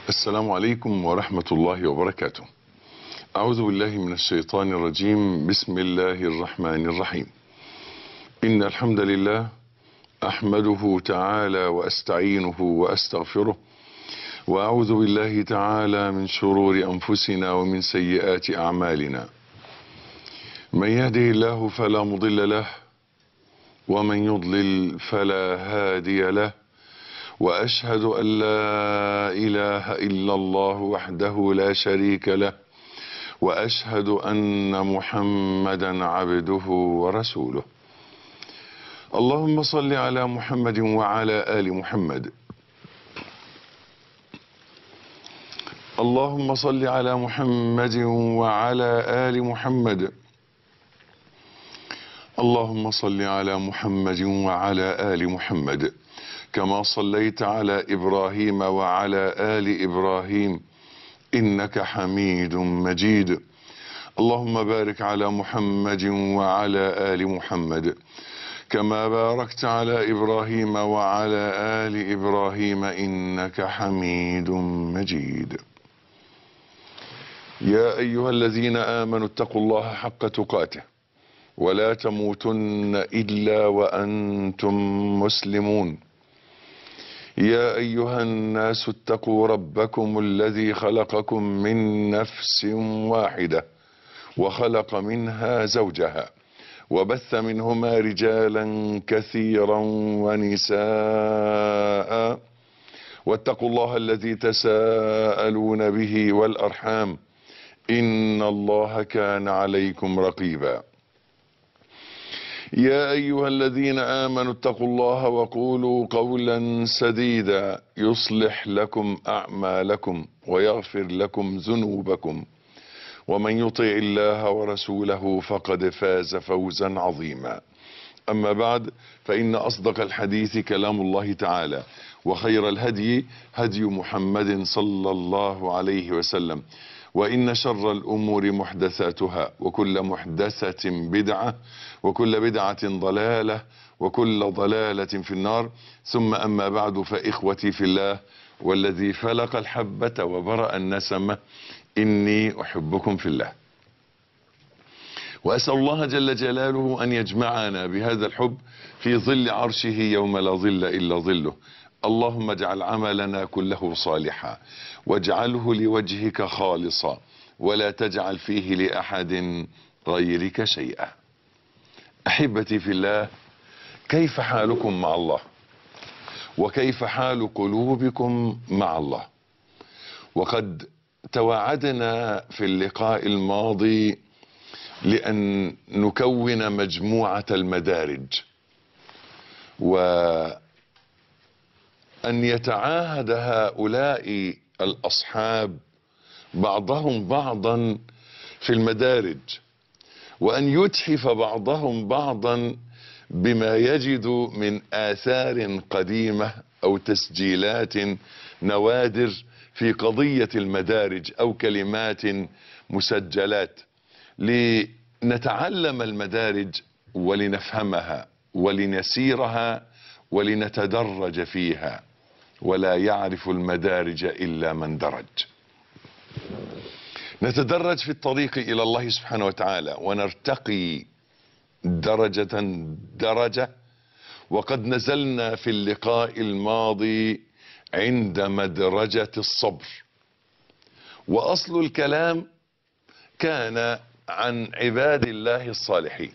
السلام عليكم ورحمة الله وبركاته. أعوذ بالله من الشيطان الرجيم، بسم الله الرحمن الرحيم. إن الحمد لله أحمده تعالى وأستعينه وأستغفره، وأعوذ بالله تعالى من شرور أنفسنا ومن سيئات أعمالنا. من يهده الله فلا مضل له، ومن يضلل فلا هادي له. واشهد ان لا اله الا الله وحده لا شريك له واشهد ان محمدا عبده ورسوله اللهم صل على محمد وعلى ال محمد اللهم صل على محمد وعلى ال محمد اللهم صل على محمد وعلى ال محمد كما صليت على ابراهيم وعلى ال ابراهيم انك حميد مجيد اللهم بارك على محمد وعلى ال محمد كما باركت على ابراهيم وعلى ال ابراهيم انك حميد مجيد يا ايها الذين امنوا اتقوا الله حق تقاته ولا تموتن الا وانتم مسلمون يا ايها الناس اتقوا ربكم الذي خلقكم من نفس واحده وخلق منها زوجها وبث منهما رجالا كثيرا ونساء واتقوا الله الذي تساءلون به والارحام ان الله كان عليكم رقيبا يا ايها الذين امنوا اتقوا الله وقولوا قولا سديدا يصلح لكم اعمالكم ويغفر لكم ذنوبكم ومن يطع الله ورسوله فقد فاز فوزا عظيما اما بعد فان اصدق الحديث كلام الله تعالى وخير الهدي هدي محمد صلى الله عليه وسلم وإن شر الأمور محدثاتها وكل محدثة بدعة وكل بدعة ضلالة وكل ضلالة في النار ثم أما بعد فإخوتي في الله والذي فلق الحبة وبرأ النسمة إني أحبكم في الله وأسأل الله جل جلاله أن يجمعنا بهذا الحب في ظل عرشه يوم لا ظل إلا ظله اللهم اجعل عملنا كله صالحا واجعله لوجهك خالصا ولا تجعل فيه لاحد غيرك شيئا احبتي في الله كيف حالكم مع الله وكيف حال قلوبكم مع الله وقد توعدنا في اللقاء الماضي لان نكون مجموعه المدارج و ان يتعاهد هؤلاء الاصحاب بعضهم بعضا في المدارج وان يتحف بعضهم بعضا بما يجد من اثار قديمه او تسجيلات نوادر في قضيه المدارج او كلمات مسجلات لنتعلم المدارج ولنفهمها ولنسيرها ولنتدرج فيها ولا يعرف المدارج الا من درج نتدرج في الطريق الى الله سبحانه وتعالى ونرتقي درجه درجه وقد نزلنا في اللقاء الماضي عند مدرجه الصبر واصل الكلام كان عن عباد الله الصالحين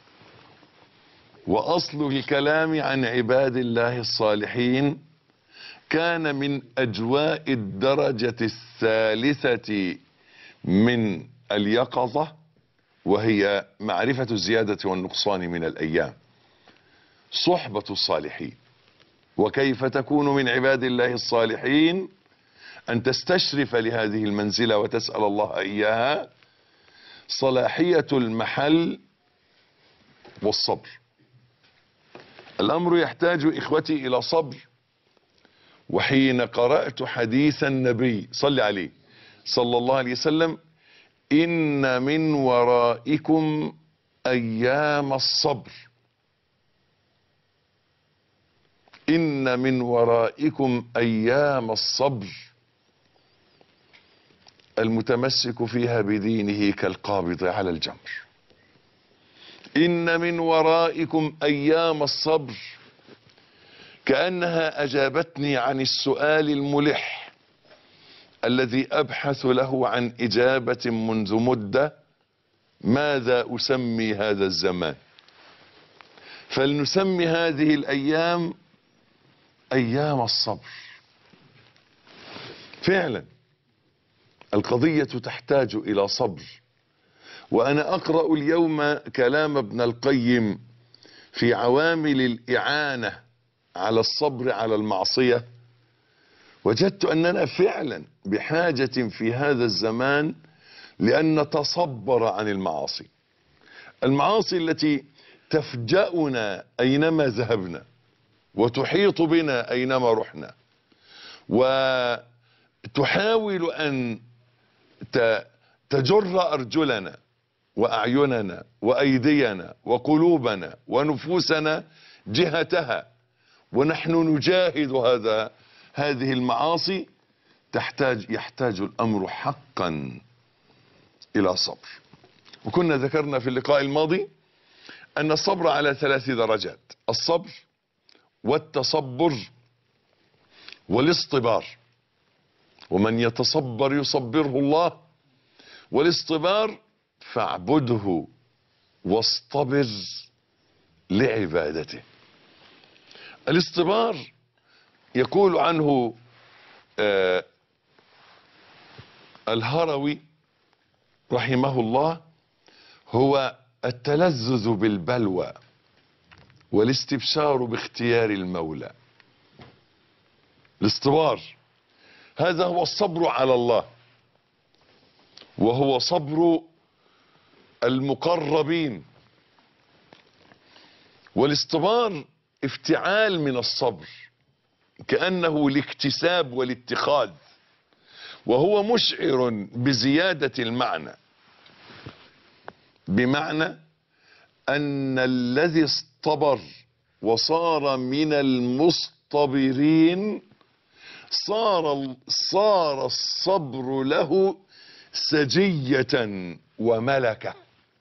واصل الكلام عن عباد الله الصالحين كان من اجواء الدرجه الثالثه من اليقظه وهي معرفه الزياده والنقصان من الايام صحبه الصالحين وكيف تكون من عباد الله الصالحين ان تستشرف لهذه المنزله وتسال الله اياها صلاحيه المحل والصبر الامر يحتاج اخوتي الى صبر وحين قرات حديث النبي صل عليه صلى الله عليه وسلم ان من ورائكم ايام الصبر ان من ورائكم ايام الصبر المتمسك فيها بدينه كالقابض على الجمر إن من ورائكم أيام الصبر كأنها أجابتني عن السؤال الملح الذي أبحث له عن إجابة منذ مدة ماذا أسمي هذا الزمان فلنسمي هذه الأيام أيام الصبر فعلا القضية تحتاج إلى صبر وأنا أقرأ اليوم كلام ابن القيم في عوامل الإعانة على الصبر على المعصية وجدت أننا فعلا بحاجة في هذا الزمان لأن نتصبر عن المعاصي المعاصي التي تفجأنا أينما ذهبنا وتحيط بنا أينما رحنا وتحاول أن تجر أرجلنا وأعيننا وأيدينا وقلوبنا ونفوسنا جهتها ونحن نجاهد هذا هذه المعاصي تحتاج يحتاج الأمر حقا إلى صبر وكنا ذكرنا في اللقاء الماضي أن الصبر على ثلاث درجات الصبر والتصبر والاصطبار ومن يتصبر يصبره الله والاصطبار فاعبده واصطبر لعبادته الاصطبار يقول عنه آه الهروي رحمه الله هو التلذذ بالبلوى والاستبشار باختيار المولى الاصطبار هذا هو الصبر على الله وهو صبر المقربين والاصطبار افتعال من الصبر كأنه الاكتساب والاتخاذ وهو مشعر بزيادة المعنى بمعنى أن الذي اصطبر وصار من المصطبرين صار صار الصبر له سجية وملكة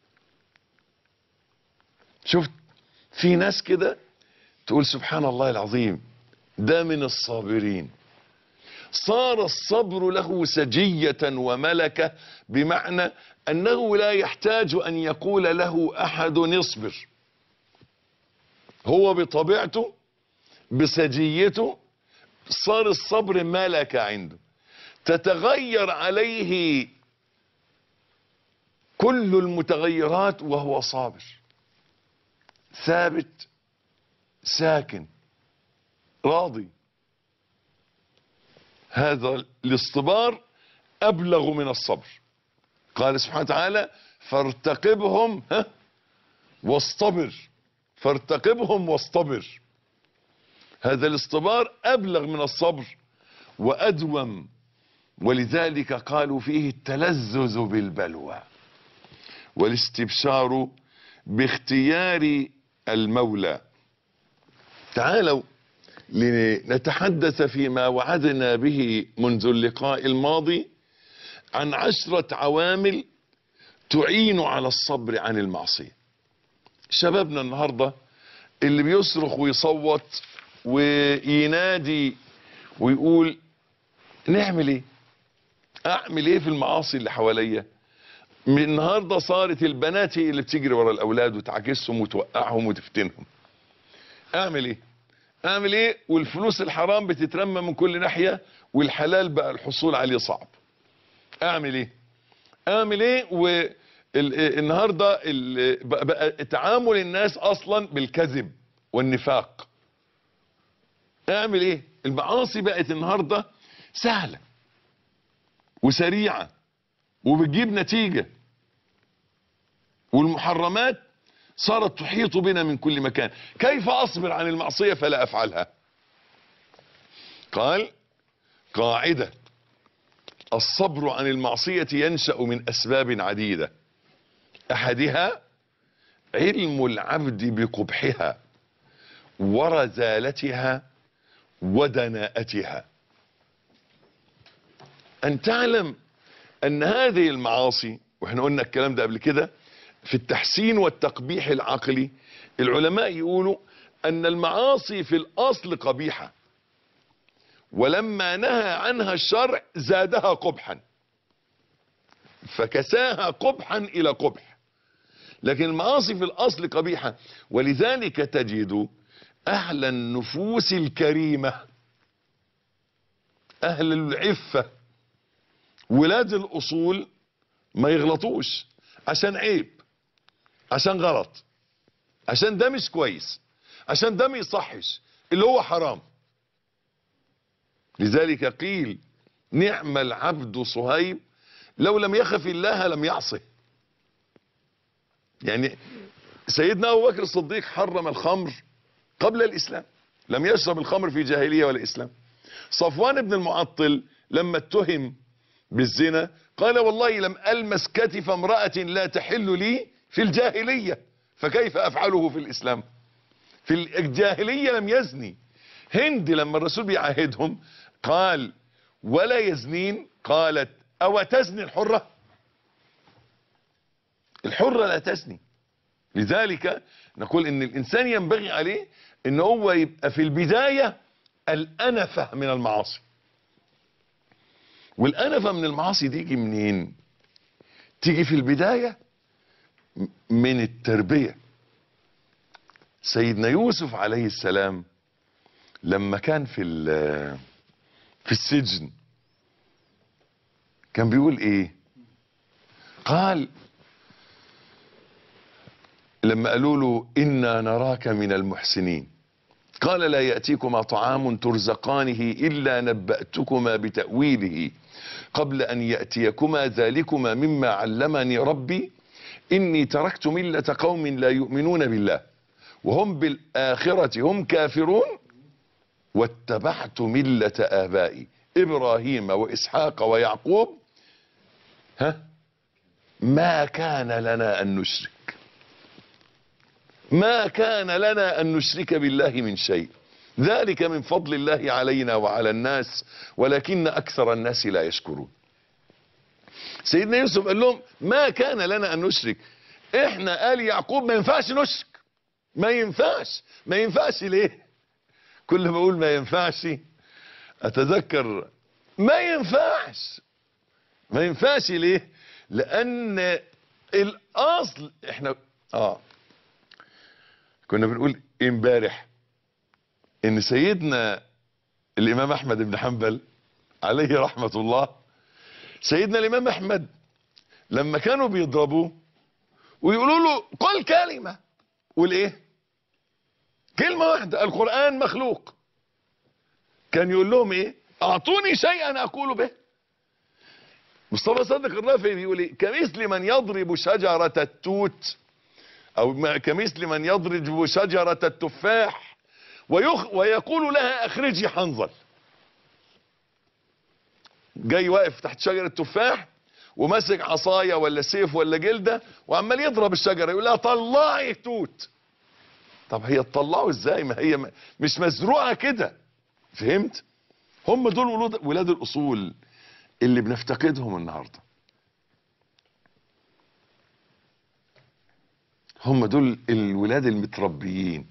شفت في ناس كده تقول سبحان الله العظيم ده من الصابرين صار الصبر له سجية وملكة بمعنى أنه لا يحتاج أن يقول له أحد اصبر هو بطبيعته بسجيته صار الصبر ملكة عنده تتغير عليه كل المتغيرات وهو صابر ثابت ساكن راضي هذا الاصطبار أبلغ من الصبر قال سبحانه وتعالى فارتقبهم ها واصطبر فارتقبهم واصطبر هذا الاصطبار أبلغ من الصبر وأدوم ولذلك قالوا فيه التلذذ بالبلوى والاستبشار باختيار المولى تعالوا لنتحدث فيما وعدنا به منذ اللقاء الماضي عن عشرة عوامل تعين على الصبر عن المعصية شبابنا النهاردة اللي بيصرخ ويصوت وينادي ويقول نعمل ايه اعمل ايه في المعاصي اللي حواليا من النهارده صارت البنات هي اللي بتجري ورا الاولاد وتعكسهم وتوقعهم وتفتنهم اعمل ايه اعمل ايه والفلوس الحرام بتترمى من كل ناحيه والحلال بقى الحصول عليه صعب اعمل ايه اعمل ايه والنهارده بقى تعامل الناس اصلا بالكذب والنفاق اعمل ايه المعاصي بقت النهارده سهله وسريعه وبتجيب نتيجه والمحرمات صارت تحيط بنا من كل مكان كيف اصبر عن المعصيه فلا افعلها قال قاعده الصبر عن المعصيه ينشا من اسباب عديده احدها علم العبد بقبحها ورذالتها ودناءتها ان تعلم ان هذه المعاصي واحنا قلنا الكلام ده قبل كده في التحسين والتقبيح العقلي العلماء يقولوا ان المعاصي في الاصل قبيحة ولما نهى عنها الشرع زادها قبحا فكساها قبحا الى قبح لكن المعاصي في الاصل قبيحة ولذلك تجد اهل النفوس الكريمة اهل العفة ولاد الاصول ما يغلطوش عشان عيب عشان غلط عشان ده مش كويس عشان ده ما يصحش اللي هو حرام لذلك قيل نعم العبد صهيب لو لم يخف الله لم يعصه يعني سيدنا ابو بكر الصديق حرم الخمر قبل الاسلام لم يشرب الخمر في جاهليه ولا اسلام صفوان بن المعطل لما اتهم بالزنا قال والله لم ألمس كتف امرأة لا تحل لي في الجاهلية فكيف أفعله في الإسلام في الجاهلية لم يزني هند لما الرسول بيعاهدهم قال ولا يزنين قالت أو تزني الحرة الحرة لا تزني لذلك نقول ان الانسان ينبغي عليه ان هو يبقى في البداية الانفة من المعاصي والانفة من المعاصي تيجي منين تيجي في البداية من التربية سيدنا يوسف عليه السلام لما كان في في السجن كان بيقول ايه قال لما قالوا له انا نراك من المحسنين قال لا ياتيكما طعام ترزقانه الا نباتكما بتاويله قبل ان ياتيكما ذلكما مما علمني ربي اني تركت مله قوم لا يؤمنون بالله وهم بالاخره هم كافرون واتبعت مله ابائي ابراهيم واسحاق ويعقوب ها ما كان لنا ان نشرك ما كان لنا ان نشرك بالله من شيء ذلك من فضل الله علينا وعلى الناس ولكن اكثر الناس لا يشكرون سيدنا يوسف قال لهم ما كان لنا ان نشرك احنا قال يعقوب ما ينفعش نشرك ما ينفعش ما ينفعش ليه كل ما اقول ما ينفعش اتذكر ما ينفعش ما ينفعش ليه لان الاصل احنا اه كنا بنقول امبارح ان سيدنا الامام احمد بن حنبل عليه رحمة الله سيدنا الامام احمد لما كانوا بيضربوه ويقولوا له قل كلمة قول ايه كلمة واحدة القرآن مخلوق كان يقول لهم ايه اعطوني شيئا اقول به مصطفى صدق الرافعي بيقول ايه كمثل من يضرب شجرة التوت او كمثل من يضرب شجرة التفاح ويخ ويقول لها اخرجي حنظل جاي واقف تحت شجرة تفاح وماسك عصاية ولا سيف ولا جلدة وعمال يضرب الشجرة يقول لها طلعي توت طب هي تطلعه ازاي ما هي م- مش مزروعة كده فهمت هم دول ولاد, ولاد الاصول اللي بنفتقدهم النهارده هم دول الولاد المتربيين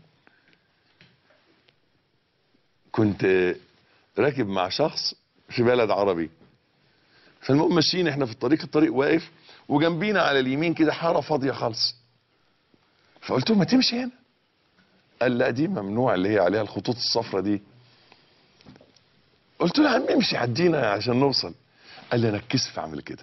كنت راكب مع شخص في بلد عربي فالمهم ماشيين احنا في الطريق الطريق واقف وجنبينا على اليمين كده حاره فاضيه خالص فقلت له ما تمشي هنا قال لا دي ممنوع اللي هي عليها الخطوط الصفراء دي قلت له يا عم امشي عدينا عشان نوصل قال لي انا اتكسف اعمل كده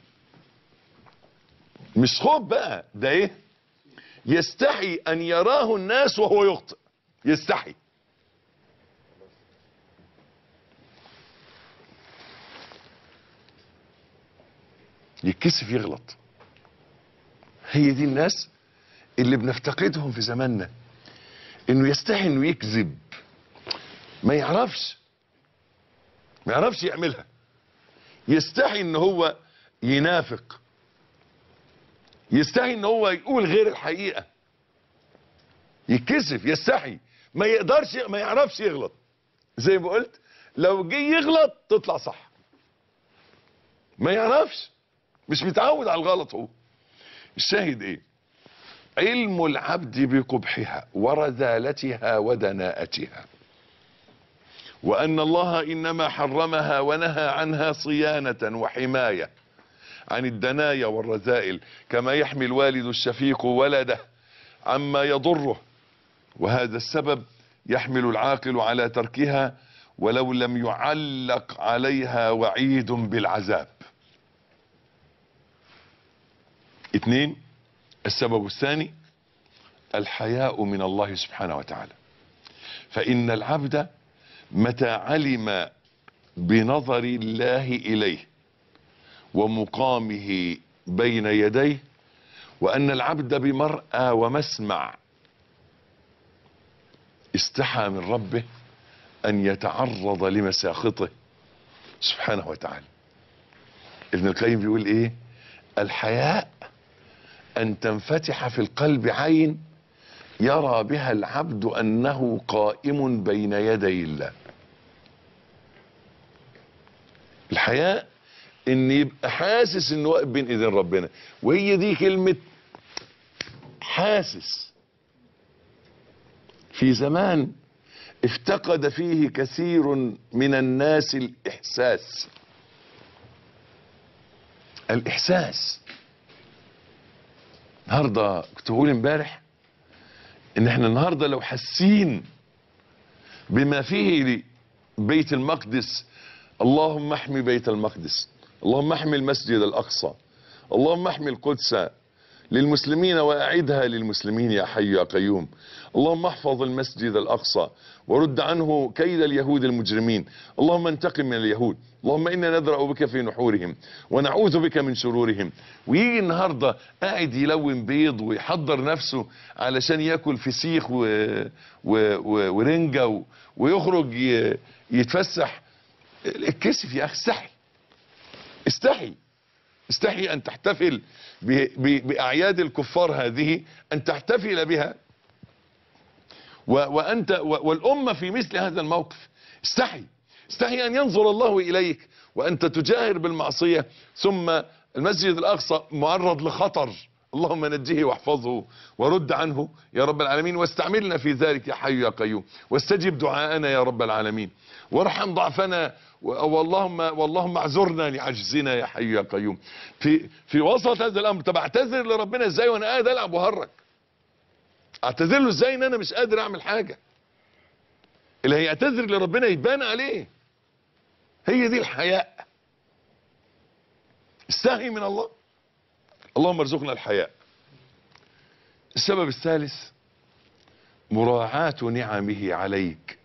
مش خوف بقى ده ايه يستحي ان يراه الناس وهو يخطئ يستحي يتكسف يغلط هي دي الناس اللي بنفتقدهم في زماننا انه يستحي انه يكذب ما يعرفش ما يعرفش يعملها يستحي ان هو ينافق يستحي ان هو يقول غير الحقيقة يتكسف يستحي ما يقدرش ما يعرفش يغلط زي ما قلت لو جه يغلط تطلع صح ما يعرفش مش متعود على الغلط هو الشاهد ايه علم العبد بقبحها ورذالتها ودناءتها وان الله انما حرمها ونهى عنها صيانه وحمايه عن الدنايا والرذائل كما يحمي الوالد الشفيق ولده عما يضره وهذا السبب يحمل العاقل على تركها ولو لم يعلق عليها وعيد بالعذاب اثنين السبب الثاني الحياء من الله سبحانه وتعالى فإن العبد متى علم بنظر الله إليه ومقامه بين يديه وأن العبد بمرأى ومسمع استحى من ربه أن يتعرض لمساخطه سبحانه وتعالى ابن القيم بيقول ايه الحياء ان تنفتح في القلب عين يرى بها العبد انه قائم بين يدي الله الحياء ان يبقى حاسس انه واقف بين ايدين ربنا وهي دي كلمة حاسس في زمان افتقد فيه كثير من الناس الاحساس الاحساس النهارده كنت بقول امبارح ان احنا النهارده لو حاسين بما فيه بيت المقدس اللهم احمي بيت المقدس اللهم احمي المسجد الاقصى اللهم احمي القدس للمسلمين واعدها للمسلمين يا حي يا قيوم اللهم احفظ المسجد الاقصى ورد عنه كيد اليهود المجرمين اللهم انتقم من اليهود اللهم انا ندرا بك في نحورهم ونعوذ بك من شرورهم ويجي النهارده قاعد يلون بيض ويحضر نفسه علشان ياكل فسيخ و... و... و... ورنجه و... ويخرج ي... يتفسح الكسف يا اخي استحي استحي استحي ان تحتفل ب... ب... باعياد الكفار هذه ان تحتفل بها و... وانت و... والامه في مثل هذا الموقف استحي استحي ان ينظر الله اليك وانت تجاهر بالمعصيه ثم المسجد الاقصى معرض لخطر اللهم نجه واحفظه ورد عنه يا رب العالمين واستعملنا في ذلك يا حي يا قيوم واستجب دعاءنا يا رب العالمين وارحم ضعفنا واللهم واللهم اعذرنا لعجزنا يا حي يا قيوم في في وسط هذا الامر طب اعتذر لربنا ازاي وانا قاعد العب وهرج اعتذر له ازاي ان انا مش قادر اعمل حاجه اللي هيعتذر لربنا يتبان عليه هي دي الحياء استحي من الله اللهم ارزقنا الحياء السبب الثالث مراعاة نعمه عليك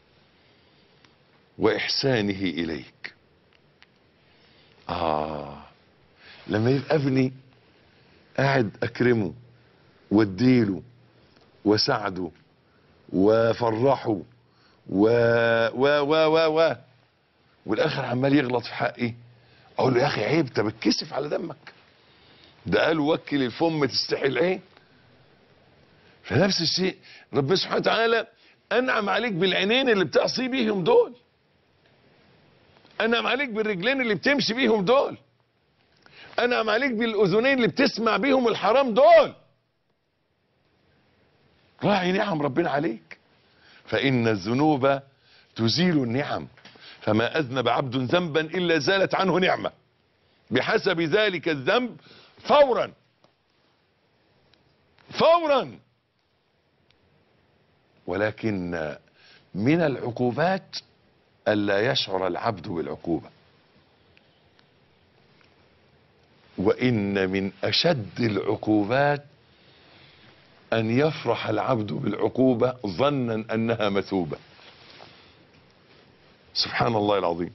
واحسانه اليك اه لما يبقى ابني قاعد اكرمه واديله وساعده وفرحه و و و و و والاخر عمال يغلط في حقي اقول له يا اخي عيب انت بتكسف على دمك ده قال وكل الفم تستحي العين فنفس الشيء ربنا سبحانه وتعالى انعم عليك بالعينين اللي بتعصي بيهم دول انعم عليك بالرجلين اللي بتمشي بيهم دول انعم عليك بالاذنين اللي بتسمع بيهم الحرام دول راعي نعم ربنا عليك فان الذنوب تزيل النعم فما اذنب عبد ذنبا الا زالت عنه نعمه بحسب ذلك الذنب فورا فورا ولكن من العقوبات الا يشعر العبد بالعقوبه وان من اشد العقوبات ان يفرح العبد بالعقوبه ظنا انها مثوبه سبحان الله العظيم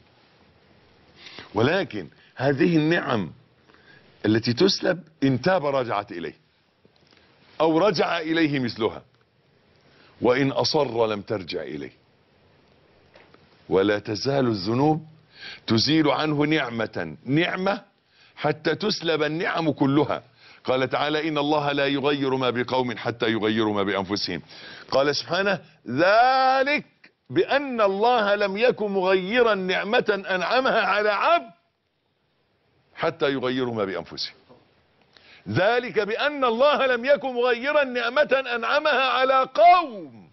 ولكن هذه النعم التي تسلب ان تاب رجعت اليه او رجع اليه مثلها وان اصر لم ترجع اليه ولا تزال الذنوب تزيل عنه نعمة نعمة حتى تسلب النعم كلها قال تعالى إن الله لا يغير ما بقوم حتى يغيروا ما بأنفسهم قال سبحانه ذلك بأن الله لم يكن مغيرا نعمة أنعمها على عبد حتى يغيروا ما بانفسهم ذلك بان الله لم يكن مغيرا نعمه انعمها على قوم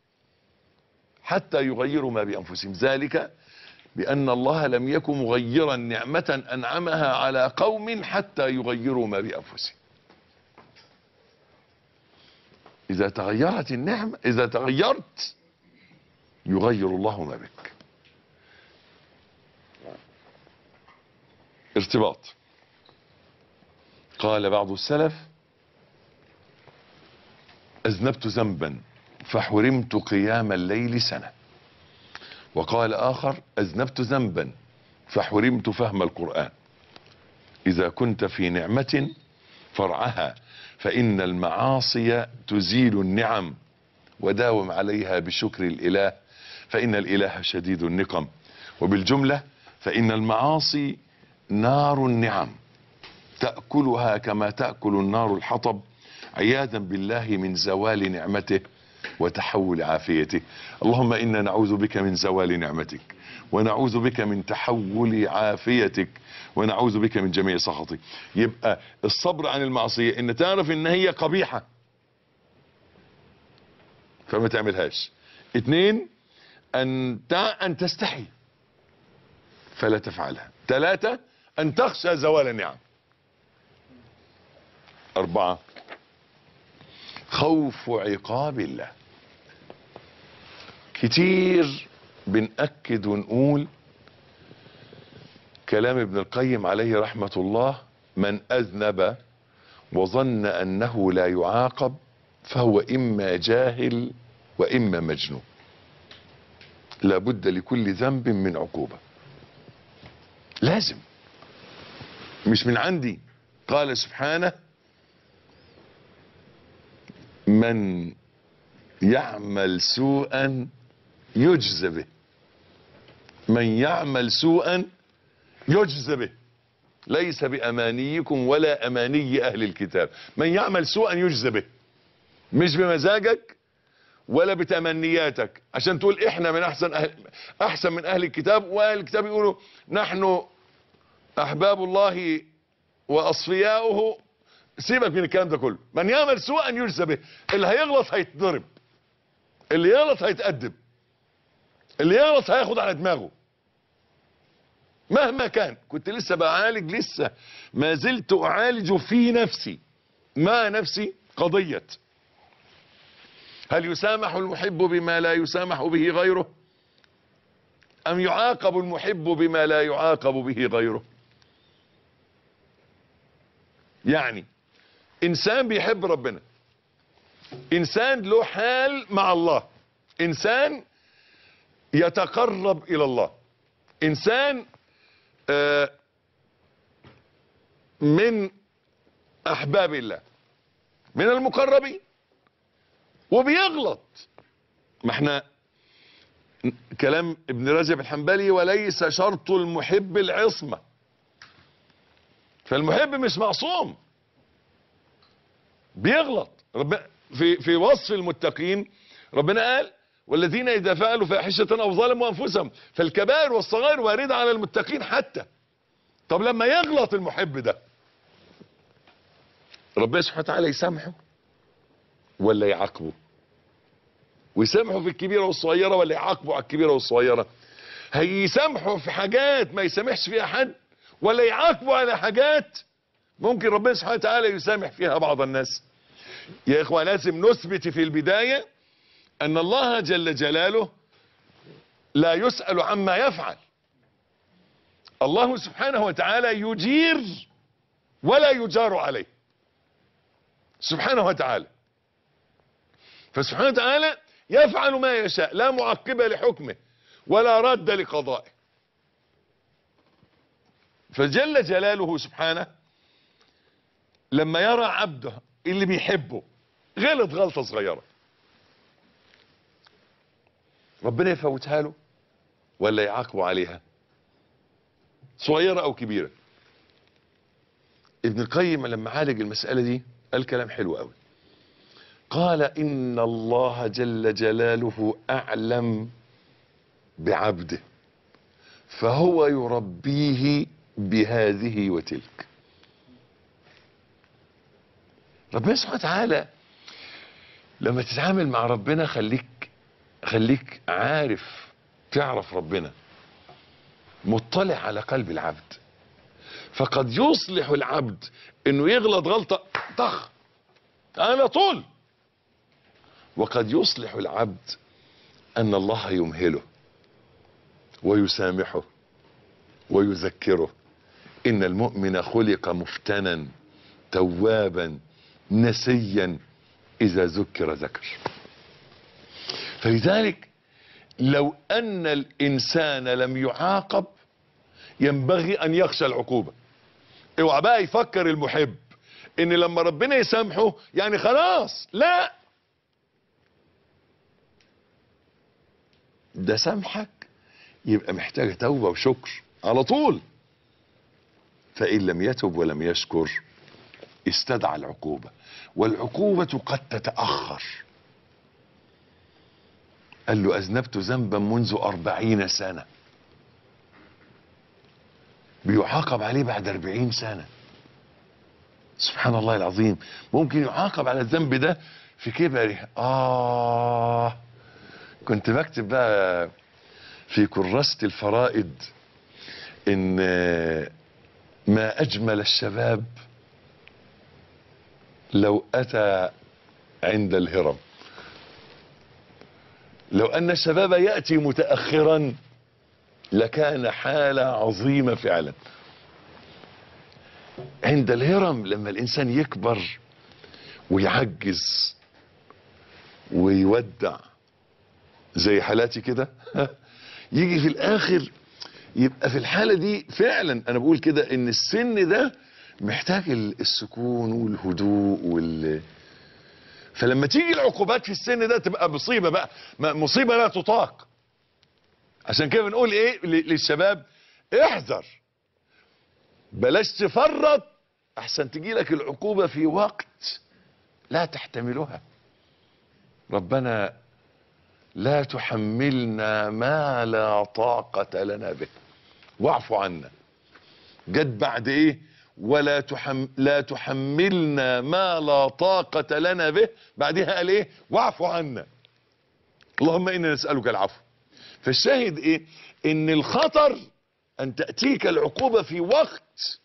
حتى يغيروا ما بانفسهم ذلك بان الله لم يكن مغيرا نعمه انعمها على قوم حتى يغيروا ما بانفسهم اذا تغيرت النعمه اذا تغيرت يغير الله ما بك ارتباط قال بعض السلف اذنبت ذنبا فحرمت قيام الليل سنه وقال اخر اذنبت ذنبا فحرمت فهم القران اذا كنت في نعمه فرعها فان المعاصي تزيل النعم وداوم عليها بشكر الاله فان الاله شديد النقم وبالجمله فان المعاصي نار النعم تاكلها كما تاكل النار الحطب عياذا بالله من زوال نعمته وتحول عافيته اللهم انا نعوذ بك من زوال نعمتك ونعوذ بك من تحول عافيتك ونعوذ بك من جميع سخطك يبقى الصبر عن المعصيه ان تعرف ان هي قبيحه فما تعملهاش اتنين ان تع... ان تستحي فلا تفعلها ثلاثة ان تخشى زوال النعم اربعة خوف عقاب الله كتير بنأكد ونقول كلام ابن القيم عليه رحمة الله من أذنب وظن أنه لا يعاقب فهو إما جاهل وإما مجنون لابد لكل ذنب من عقوبة لازم مش من عندي قال سبحانه من يعمل سوءا يجزى به من يعمل سوءا يجزى به ليس بأمانيكم ولا أماني أهل الكتاب من يعمل سوءا يجزى به مش بمزاجك ولا بتمنياتك عشان تقول احنا من احسن أهل احسن من اهل الكتاب واهل الكتاب يقولوا نحن احباب الله واصفياؤه سيبك من الكلام ده كله من يعمل سوءا يجزى به اللي هيغلط هيتضرب اللي يغلط هيتأدب اللي يغلط هياخد على دماغه مهما كان كنت لسه بعالج لسه ما زلت اعالج في نفسي مع نفسي قضية هل يسامح المحب بما لا يسامح به غيره ام يعاقب المحب بما لا يعاقب به غيره يعني انسان بيحب ربنا انسان له حال مع الله انسان يتقرب الى الله انسان آه من احباب الله من المقربين وبيغلط ما احنا كلام ابن رجب الحنبلي وليس شرط المحب العصمة فالمحب مش معصوم بيغلط رب في في وصف المتقين ربنا قال والذين اذا فعلوا فاحشة او ظلموا انفسهم فالكبائر والصغائر واردة على المتقين حتى طب لما يغلط المحب ده ربنا سبحانه وتعالى يسامحه ولا يعاقبه ويسامحه في الكبيرة والصغيرة ولا يعاقبه على الكبيرة والصغيرة هيسامحه في حاجات ما يسامحش فيها حد ولا يعاقبه على حاجات ممكن ربنا سبحانه وتعالى يسامح فيها بعض الناس يا اخوة لازم نثبت في البداية ان الله جل جلاله لا يسأل عما يفعل الله سبحانه وتعالى يجير ولا يجار عليه سبحانه وتعالى فسبحانه وتعالى يفعل ما يشاء لا معقب لحكمه ولا رد لقضائه فجل جلاله سبحانه لما يرى عبده اللي بيحبه غلط غلطة صغيرة ربنا يفوتها له ولا يعاقبه عليها صغيرة او كبيرة ابن القيم لما عالج المسألة دي قال كلام حلو قوي قال ان الله جل جلاله اعلم بعبده فهو يربيه بهذه وتلك ربنا سبحانه وتعالى لما تتعامل مع ربنا خليك خليك عارف تعرف ربنا مطلع على قلب العبد فقد يصلح العبد انه يغلط غلطة طخ على طول وقد يصلح العبد ان الله يمهله ويسامحه ويذكره ان المؤمن خلق مفتنا توابا نسيا اذا ذكر ذكر فلذلك لو ان الانسان لم يعاقب ينبغي ان يخشى العقوبة اوعى بقى يفكر المحب ان لما ربنا يسامحه يعني خلاص لا ده سامحك يبقى محتاج توبة وشكر على طول فإن لم يتب ولم يشكر استدعى العقوبة والعقوبة قد تتأخر قال له أذنبت ذنبا منذ أربعين سنة بيعاقب عليه بعد أربعين سنة سبحان الله العظيم ممكن يعاقب على الذنب ده في كبره آه كنت بكتب بقى في كراسة الفرائد ان ما اجمل الشباب لو اتى عند الهرم لو ان الشباب يأتي متأخرا لكان حالة عظيمة فعلا عند الهرم لما الانسان يكبر ويعجز ويودع زي حالاتي كده يجي في الاخر يبقى في الحالة دي فعلا انا بقول كده ان السن ده محتاج السكون والهدوء وال فلما تيجي العقوبات في السن ده تبقى مصيبة بقى مصيبة لا تطاق عشان كده بنقول ايه للشباب احذر بلاش تفرط احسن تجي لك العقوبة في وقت لا تحتملها ربنا لا تحملنا ما لا طاقة لنا به واعف عنا جد بعد ايه ولا تحم لا تحملنا ما لا طاقة لنا به بعدها قال ايه واعف عنا اللهم انا نسألك العفو فالشاهد ايه ان الخطر ان تأتيك العقوبة في وقت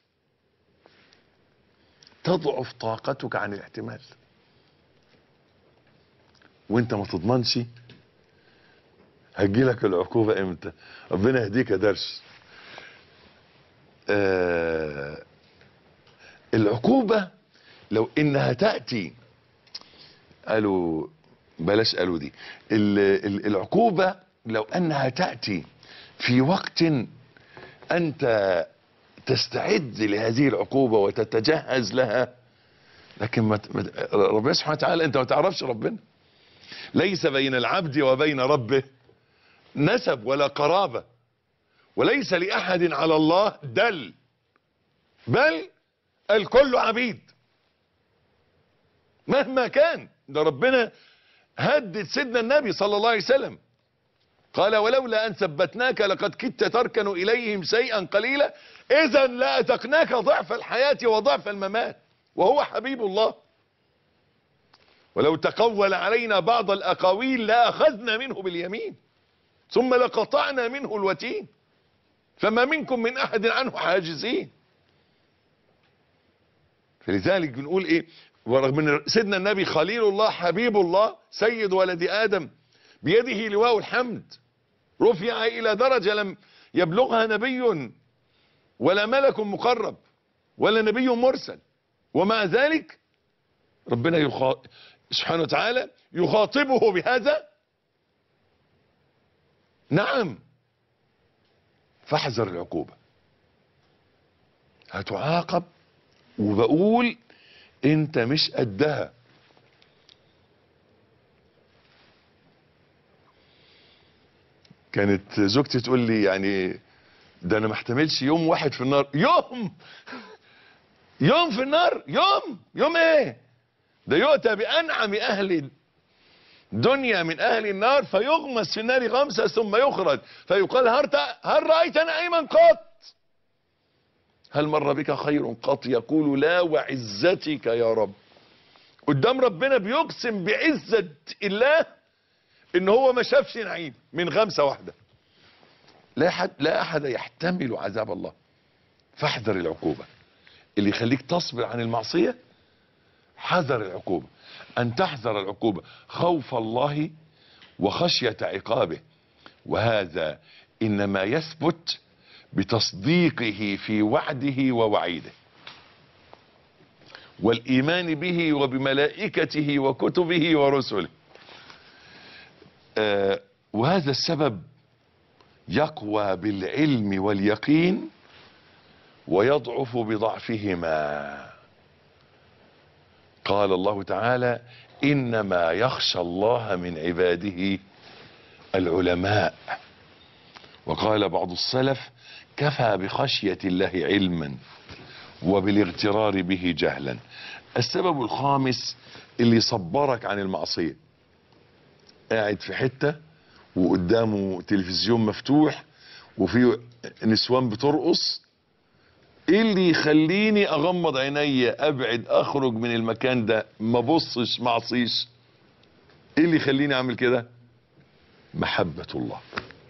تضعف طاقتك عن الاحتمال وانت ما تضمنش هتجيلك العقوبة امتى ربنا يهديك يا درش آه العقوبة لو انها تأتي قالوا بلاش قالوا دي ال ال العقوبة لو انها تأتي في وقت انت تستعد لهذه العقوبة وتتجهز لها لكن ما ربنا سبحانه وتعالى انت ما تعرفش ربنا ليس بين العبد وبين ربه نسب ولا قرابة وليس لأحد على الله دل بل الكل عبيد مهما كان ده ربنا هدد سيدنا النبي صلى الله عليه وسلم قال ولولا أن ثبتناك لقد كدت تركن إليهم شيئا قليلا إذا لأتقناك ضعف الحياة وضعف الممات وهو حبيب الله ولو تقول علينا بعض الأقاويل لأخذنا منه باليمين ثم لقطعنا منه الوتين فما منكم من أحد عنه حاجزين فلذلك بنقول إيه ورغم ان سيدنا النبي خليل الله حبيب الله سيد ولد آدم بيده لواء الحمد رفع إلى درجة لم يبلغها نبي ولا ملك مقرب ولا نبي مرسل ومع ذلك ربنا يخا... سبحانه وتعالى يخاطبه بهذا نعم فاحذر العقوبة هتعاقب وبقول انت مش قدها كانت زوجتي تقول لي يعني ده انا ما احتملش يوم واحد في النار يوم يوم في النار يوم يوم ايه ده يؤتى بانعم اهل دنيا من اهل النار فيغمس في النار غمسة ثم يخرج فيقال هل, هل رأيت نعيما قط هل مر بك خير قط يقول لا وعزتك يا رب قدام ربنا بيقسم بعزة الله ان هو ما شافش نعيم من غمسة واحدة لا أحد, لا أحد يحتمل عذاب الله فاحذر العقوبة اللي يخليك تصبر عن المعصية حذر العقوبة أن تحذر العقوبة خوف الله وخشية عقابه وهذا إنما يثبت بتصديقه في وعده ووعيده والإيمان به وبملائكته وكتبه ورسله آه وهذا السبب يقوى بالعلم واليقين ويضعف بضعفهما قال الله تعالى انما يخشى الله من عباده العلماء وقال بعض السلف كفى بخشيه الله علما وبالاغترار به جهلا السبب الخامس اللي يصبرك عن المعصيه قاعد في حته وقدامه تلفزيون مفتوح وفي نسوان بترقص ايه اللي يخليني اغمض عيني ابعد اخرج من المكان ده ما بصش ما اعصيش ايه اللي يخليني اعمل كده محبة الله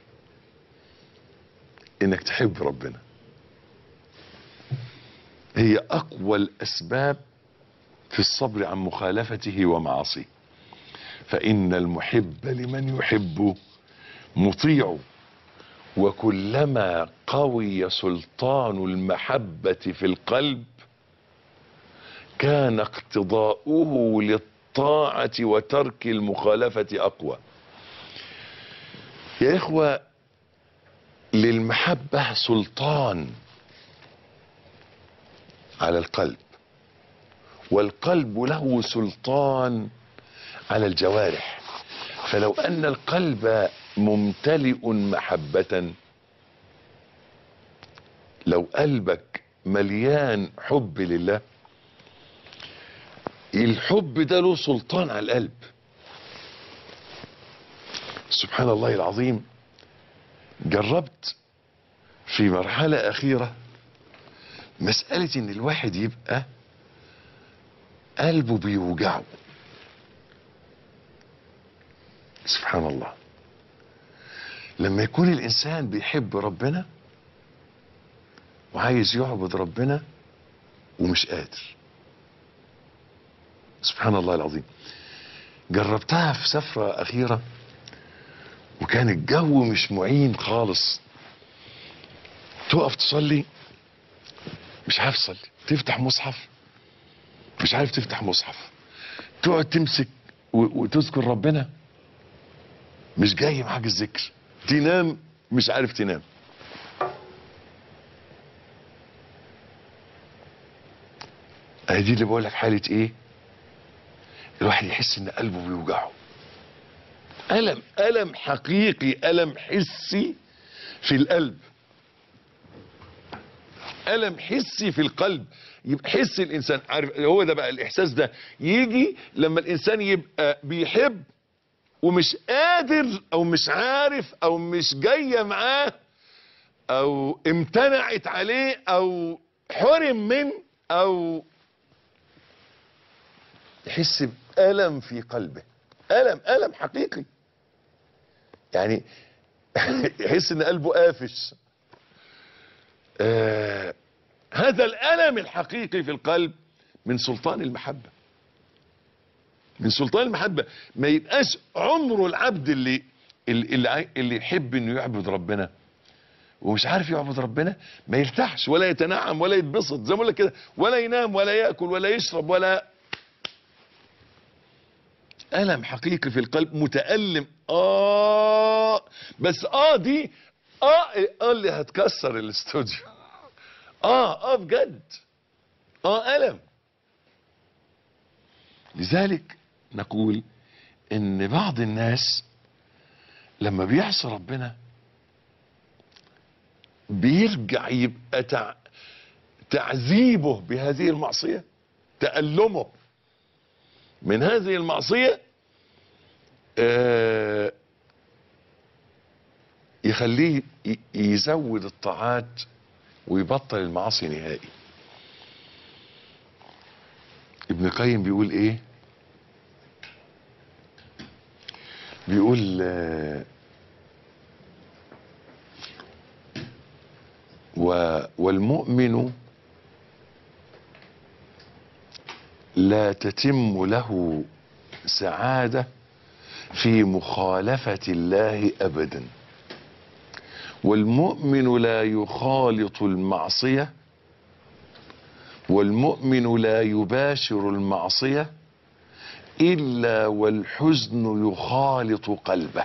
انك تحب ربنا هي اقوى الاسباب في الصبر عن مخالفته ومعاصيه فان المحب لمن يحب مطيع وكلما قوي سلطان المحبة في القلب كان اقتضاؤه للطاعة وترك المخالفة أقوى يا إخوة للمحبة سلطان على القلب والقلب له سلطان على الجوارح فلو أن القلب ممتلئ محبة لو قلبك مليان حب لله الحب ده له سلطان على القلب سبحان الله العظيم جربت في مرحلة أخيرة مسألة إن الواحد يبقى قلبه بيوجعه سبحان الله لما يكون الانسان بيحب ربنا وعايز يعبد ربنا ومش قادر سبحان الله العظيم جربتها في سفرة أخيرة وكان الجو مش معين خالص تقف تصلي مش عارف تصلي تفتح مصحف مش عارف تفتح مصحف تقعد تمسك و- وتذكر ربنا مش جاي معاك الذكر تنام مش عارف تنام اهي دي اللي بقول لك حاله ايه الواحد يحس ان قلبه بيوجعه الم الم حقيقي الم حسي في القلب الم حسي في القلب يبقى حس الانسان عارف هو ده بقى الاحساس ده يجي لما الانسان يبقى بيحب ومش قادر او مش عارف او مش جايه معاه او امتنعت عليه او حرم من او يحس بألم في قلبه ألم ألم حقيقي يعني يحس ان قلبه قافش آه هذا الألم الحقيقي في القلب من سلطان المحبة من سلطان المحبة ما يبقاش عمره العبد اللي اللي اللي, عاي- اللي يحب انه يعبد ربنا ومش عارف يعبد ربنا ما يرتاحش ولا يتنعم ولا يتبسط زي ما بقول لك كده ولا ينام ولا ياكل ولا يشرب ولا ألم حقيقي في القلب متألم آه بس آه دي آه آه اللي هتكسر الاستوديو آه آه بجد آه ألم لذلك نقول إن بعض الناس لما بيعصي ربنا بيرجع يبقى تع... تعذيبه بهذه المعصية تألمه من هذه المعصية آه، يخليه ي- يزود الطاعات ويبطل المعاصي نهائي ابن القيم بيقول ايه بيقول آه، و والمؤمن لا تتم له سعادة في مخالفة الله أبدا والمؤمن لا يخالط المعصية والمؤمن لا يباشر المعصية إلا والحزن يخالط قلبه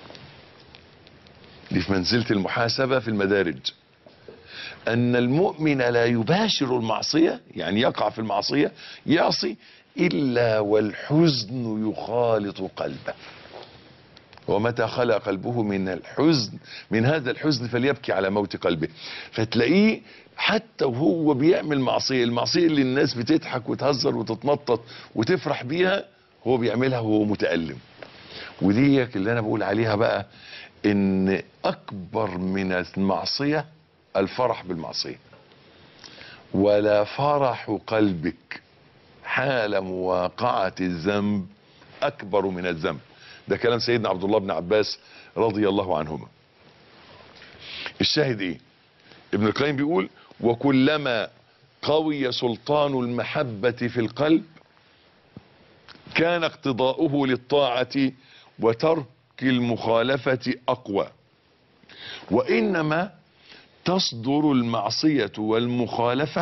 دي في منزلة المحاسبة في المدارج أن المؤمن لا يباشر المعصية يعني يقع في المعصية يعصي إلا والحزن يخالط قلبه ومتى خلى قلبه من الحزن من هذا الحزن فليبكي على موت قلبه فتلاقيه حتى وهو بيعمل معصية المعصية اللي الناس بتضحك وتهزر وتتنطط وتفرح بيها هو بيعملها وهو متألم وديك اللي انا بقول عليها بقى ان اكبر من المعصية الفرح بالمعصية ولا فرح قلبك حال مواقعة الذنب اكبر من الذنب ده كلام سيدنا عبد الله بن عباس رضي الله عنهما الشاهد ايه ابن القيم بيقول وكلما قوي سلطان المحبة في القلب كان اقتضاؤه للطاعة وترك المخالفة أقوى وإنما تصدر المعصية والمخالفة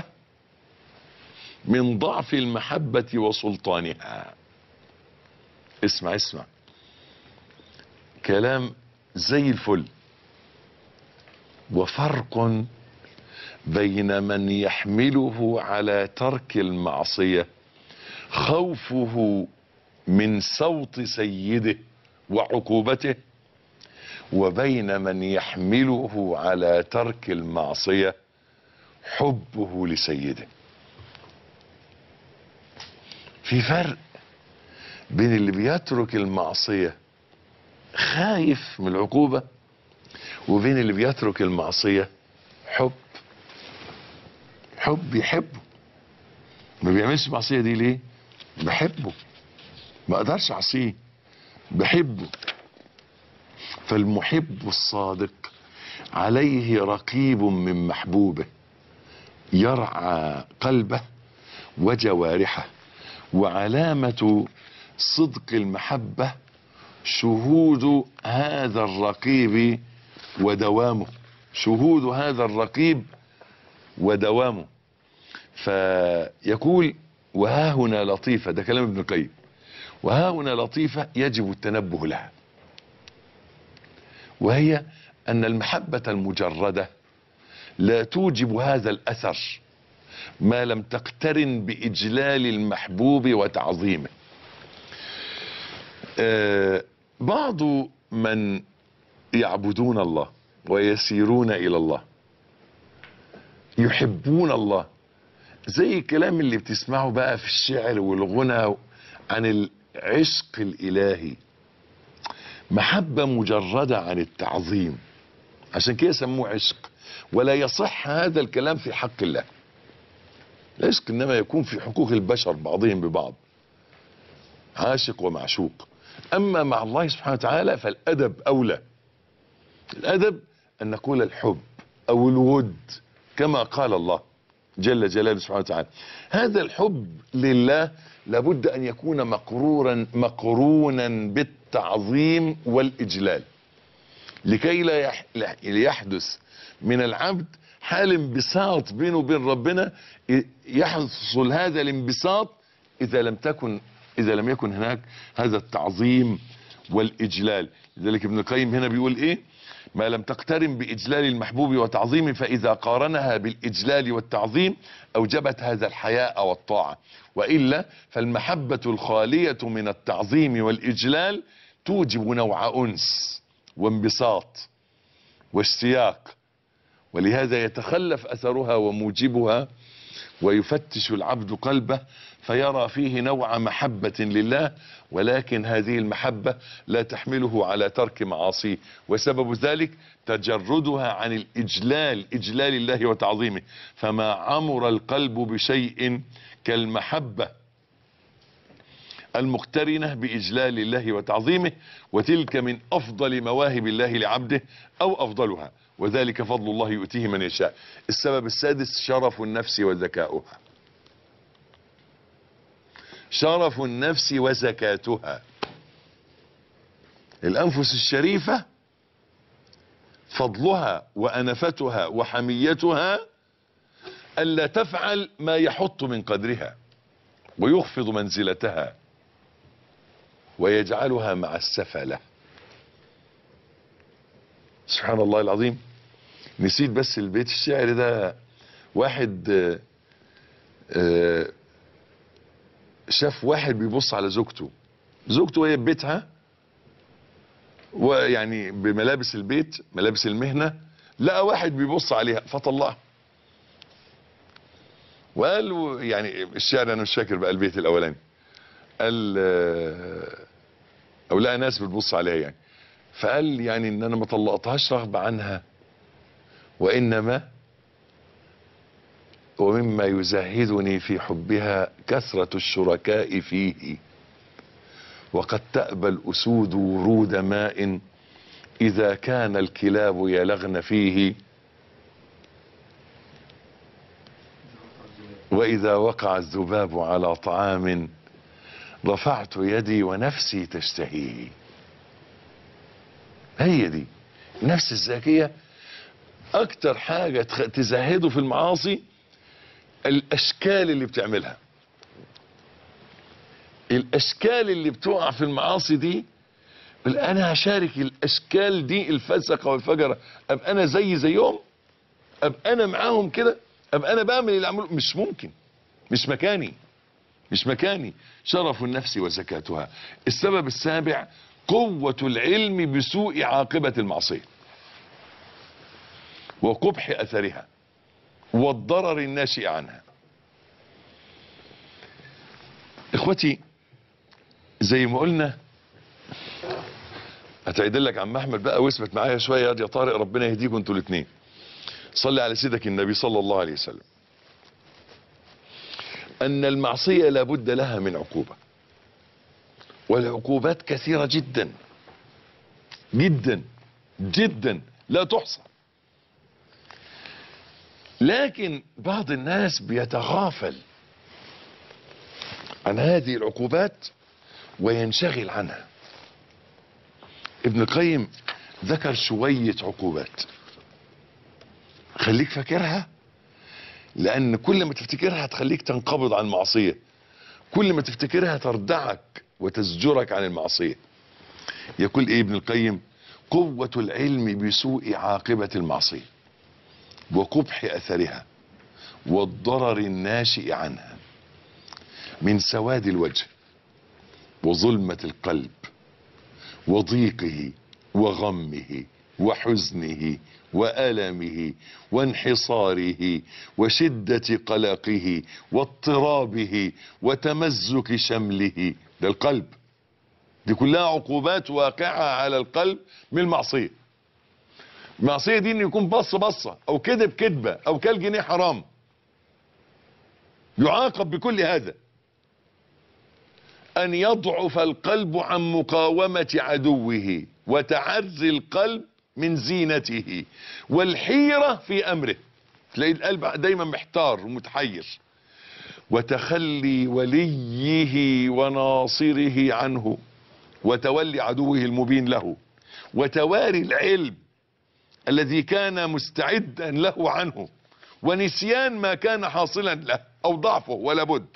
من ضعف المحبة وسلطانها اسمع اسمع كلام زي الفل وفرق بين من يحمله على ترك المعصيه خوفه من صوت سيده وعقوبته وبين من يحمله على ترك المعصية حبه لسيده في فرق بين اللي بيترك المعصية خايف من العقوبة وبين اللي بيترك المعصية حب حب يحبه ما بيعملش المعصية دي ليه بحبه ما اقدرش اعصيه بحبه فالمحب الصادق عليه رقيب من محبوبه يرعى قلبه وجوارحه وعلامة صدق المحبة شهود هذا الرقيب ودوامه شهود هذا الرقيب ودوامه فيقول وها هنا لطيفة ده كلام ابن القيم وها هنا لطيفة يجب التنبه لها وهي أن المحبة المجردة لا توجب هذا الأثر ما لم تقترن بإجلال المحبوب وتعظيمه آه بعض من يعبدون الله ويسيرون إلى الله يحبون الله زي الكلام اللي بتسمعه بقى في الشعر والغنى عن العشق الإلهي محبة مجردة عن التعظيم عشان كده سموه عشق ولا يصح هذا الكلام في حق الله العشق انما يكون في حقوق البشر بعضهم ببعض عاشق ومعشوق اما مع الله سبحانه وتعالى فالادب اولى الادب ان نقول الحب او الود كما قال الله جل جلاله سبحانه وتعالى هذا الحب لله لابد ان يكون مقرورا مقرونا بالتعظيم والاجلال لكي لا يح- لا يحدث من العبد حال انبساط بينه وبين ربنا ي- يحصل هذا الانبساط اذا لم تكن اذا لم يكن هناك هذا التعظيم والاجلال لذلك ابن القيم هنا بيقول ايه ما لم تقترن باجلال المحبوب وتعظيمه فاذا قارنها بالاجلال والتعظيم اوجبت هذا الحياء والطاعه والا فالمحبه الخاليه من التعظيم والاجلال توجب نوع انس وانبساط واشتياق ولهذا يتخلف اثرها وموجبها ويفتش العبد قلبه فيرى فيه نوع محبة لله ولكن هذه المحبة لا تحمله على ترك معاصيه وسبب ذلك تجردها عن الإجلال إجلال الله وتعظيمه فما عمر القلب بشيء كالمحبة المقترنة بإجلال الله وتعظيمه وتلك من أفضل مواهب الله لعبده أو أفضلها وذلك فضل الله يؤتيه من يشاء السبب السادس شرف النفس وذكاؤها شرف النفس وزكاتها الأنفس الشريفة فضلها وأنفتها وحميتها ألا تفعل ما يحط من قدرها ويخفض منزلتها ويجعلها مع السفلة سبحان الله العظيم نسيت بس البيت الشعر ده واحد آه، آه، شاف واحد بيبص على زوجته زوجته وهي ببيتها ويعني بملابس البيت ملابس المهنة لقى واحد بيبص عليها فطلعها وقال له- يعني الشعر انا مش فاكر بقى البيت الاولاني قال آه، او لقى ناس بتبص عليها يعني فقال يعني ان انا ما طلقتهاش رغبة عنها وانما ومما يزهدني في حبها كثرة الشركاء فيه وقد تأبى الأسود ورود ماء إذا كان الكلاب يلغن فيه وإذا وقع الذباب على طعام رفعت يدي ونفسي تشتهيه هي دي النفس الزكية أكتر حاجة تخ- تزهده في المعاصي الاشكال اللي بتعملها الاشكال اللي بتقع في المعاصي دي بل انا هشارك الاشكال دي الفسقه والفجره ابقى انا زي زيهم ابقى انا معاهم كده ابقى انا بعمل اللي عملوه مش ممكن مش مكاني مش مكاني شرف النفس وزكاتها السبب السابع قوة العلم بسوء عاقبة المعصية وقبح أثرها والضرر الناشئ عنها اخوتي زي ما قلنا هتعيد لك عم احمد بقى واثبت معايا شويه يا طارق ربنا يهديكم انتوا الاثنين صلي على سيدك النبي صلى الله عليه وسلم ان المعصيه لابد لها من عقوبه والعقوبات كثيره جدا جدا جدا لا تحصى لكن بعض الناس بيتغافل عن هذه العقوبات وينشغل عنها ابن القيم ذكر شوية عقوبات خليك فاكرها لان كل ما تفتكرها هتخليك تنقبض عن المعصية كل ما تفتكرها تردعك وتزجرك عن المعصية يقول ايه ابن القيم قوة العلم بسوء عاقبة المعصية وقبح اثرها والضرر الناشئ عنها من سواد الوجه وظلمة القلب وضيقه وغمه وحزنه وألمه وانحصاره وشدة قلقه واضطرابه وتمزك شمله ده القلب دي كلها عقوبات واقعة على القلب من المعصية المعصية دي انه يكون بص بصة او كذب كذبة او كل جنيه حرام يعاقب بكل هذا ان يضعف القلب عن مقاومة عدوه وتعري القلب من زينته والحيرة في امره تلاقي القلب دايما محتار ومتحير وتخلي وليه وناصره عنه وتولي عدوه المبين له وتواري العلم الذي كان مستعدا له عنه ونسيان ما كان حاصلا له او ضعفه ولا بد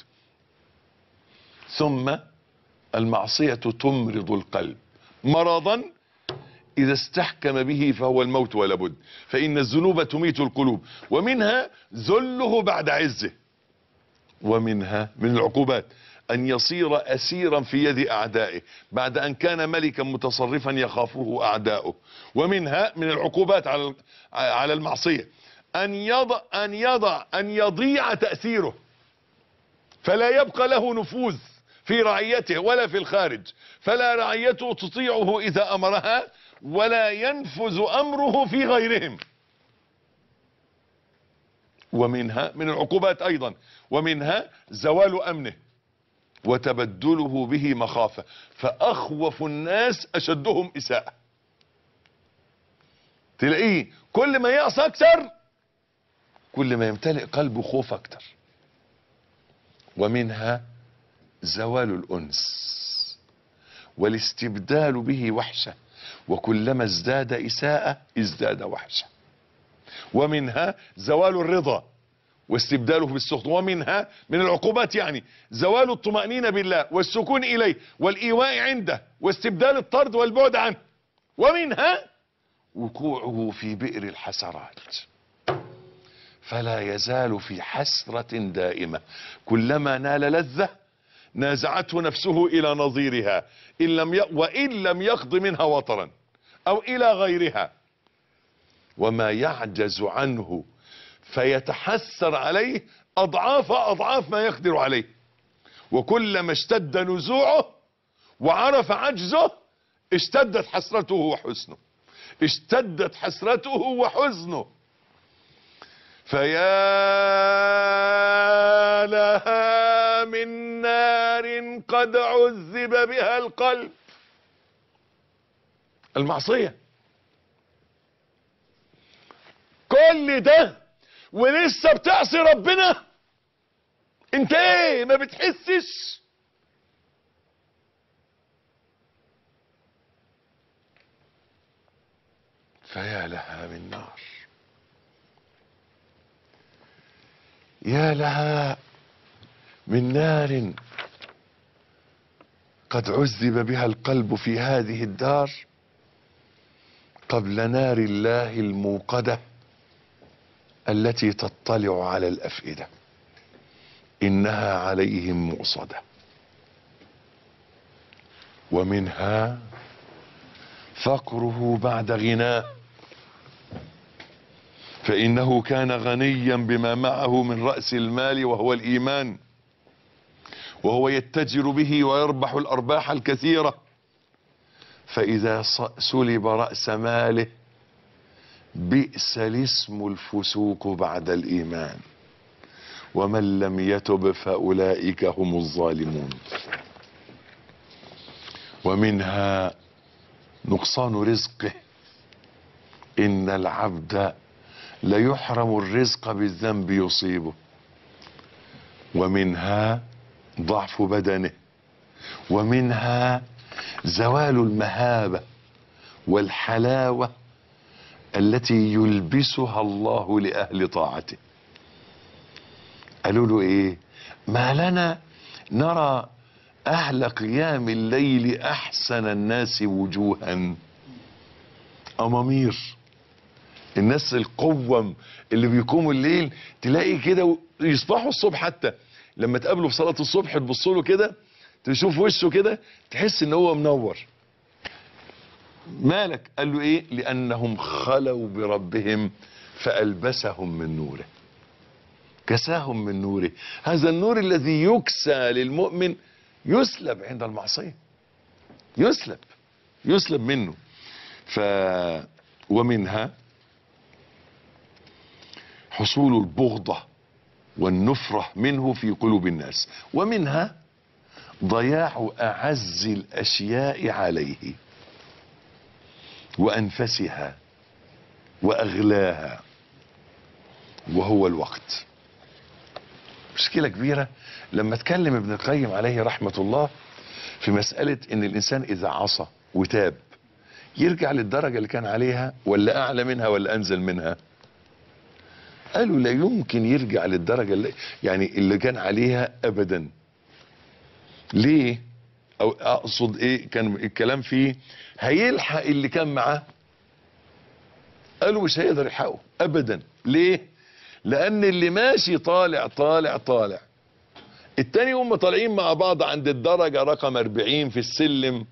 ثم المعصية تمرض القلب مرضا إذا استحكم به فهو الموت ولا بد فإن الذنوب تميت القلوب ومنها ذله بعد عزه ومنها من العقوبات أن يصير أسيرا في يد أعدائه بعد أن كان ملكا متصرفا يخافه أعداؤه ومنها من العقوبات على على المعصية ان يضع ان يضع ان يضيع تاثيره فلا يبقى له نفوذ في رعيته ولا في الخارج فلا رعيته تطيعه اذا امرها ولا ينفذ امره في غيرهم ومنها من العقوبات ايضا ومنها زوال امنه وتبدله به مخافة فاخوف الناس اشدهم اساءة تلاقيه كل ما يعصى اكتر كل ما يمتلئ قلبه خوف اكتر ومنها زوال الانس والاستبدال به وحشة وكلما ازداد اساءة ازداد وحشة ومنها زوال الرضا واستبداله بالسخط ومنها من العقوبات يعني زوال الطمأنينة بالله والسكون إليه والإيواء عنده واستبدال الطرد والبعد عنه ومنها وقوعه في بئر الحسرات فلا يزال في حسرة دائمة كلما نال لذة نازعته نفسه إلى نظيرها إن لم ي... وإن لم يقض منها وطرا أو إلى غيرها وما يعجز عنه فيتحسر عليه اضعاف اضعاف ما يقدر عليه وكلما اشتد نزوعه وعرف عجزه اشتدت حسرته وحزنه اشتدت حسرته وحزنه فيا لها من نار قد عذب بها القلب المعصيه كل ده ولسه بتعصي ربنا انت ايه ما بتحسش فيا لها من نار يا لها من نار قد عذب بها القلب في هذه الدار قبل نار الله الموقده التي تطلع على الافئده انها عليهم مؤصده ومنها فقره بعد غناه فانه كان غنيا بما معه من راس المال وهو الايمان وهو يتجر به ويربح الارباح الكثيره فاذا سلب راس ماله بئس الاسم الفسوق بعد الايمان ومن لم يتب فاولئك هم الظالمون ومنها نقصان رزقه ان العبد ليحرم الرزق بالذنب يصيبه ومنها ضعف بدنه ومنها زوال المهابه والحلاوه التي يلبسها الله لأهل طاعته قالوا له ايه ما لنا نرى اهل قيام الليل احسن الناس وجوها امامير الناس القوم اللي بيقوموا الليل تلاقي كده يصبحوا الصبح حتى لما تقابله في صلاة الصبح تبص له كده تشوف وشه كده تحس ان هو منور مالك قال له ايه لانهم خلوا بربهم فالبسهم من نوره كساهم من نوره هذا النور الذي يكسى للمؤمن يسلب عند المعصية يسلب يسلب منه ف ومنها حصول البغضة والنفرة منه في قلوب الناس ومنها ضياع أعز الأشياء عليه وانفسها واغلاها وهو الوقت مشكلة كبيرة لما اتكلم ابن القيم عليه رحمة الله في مسألة ان الانسان اذا عصى وتاب يرجع للدرجة اللي كان عليها ولا اعلى منها ولا انزل منها قالوا لا يمكن يرجع للدرجة اللي يعني اللي كان عليها ابدا ليه او اقصد ايه كان الكلام فيه هيلحق اللي كان معاه قالوا مش هيقدر يلحقه ابدا ليه لان اللي ماشي طالع طالع طالع التاني هم طالعين مع بعض عند الدرجة رقم 40 في السلم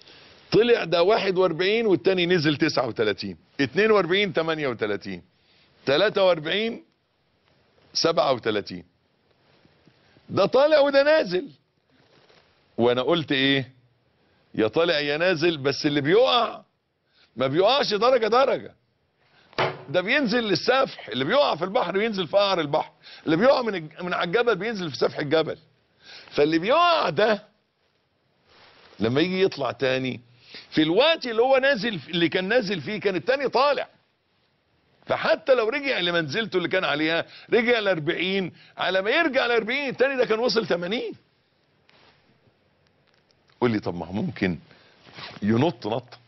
طلع ده 41 والتاني نزل 39 42 38 43 37 ده طالع وده نازل وانا قلت ايه يا طالع يا نازل بس اللي بيقع ما بيقعش درجة درجة ده بينزل للسفح اللي بيقع في البحر بينزل في قعر البحر اللي بيقع من الج- من على الجبل بينزل في سفح الجبل فاللي بيقع ده لما يجي يطلع تاني في الوقت اللي هو نازل اللي كان نازل فيه كان التاني طالع فحتى لو رجع لمنزلته اللي كان عليها رجع ل 40 على ما يرجع ل 40 التاني ده كان وصل 80 قول لي طب ما هو ممكن ينط نط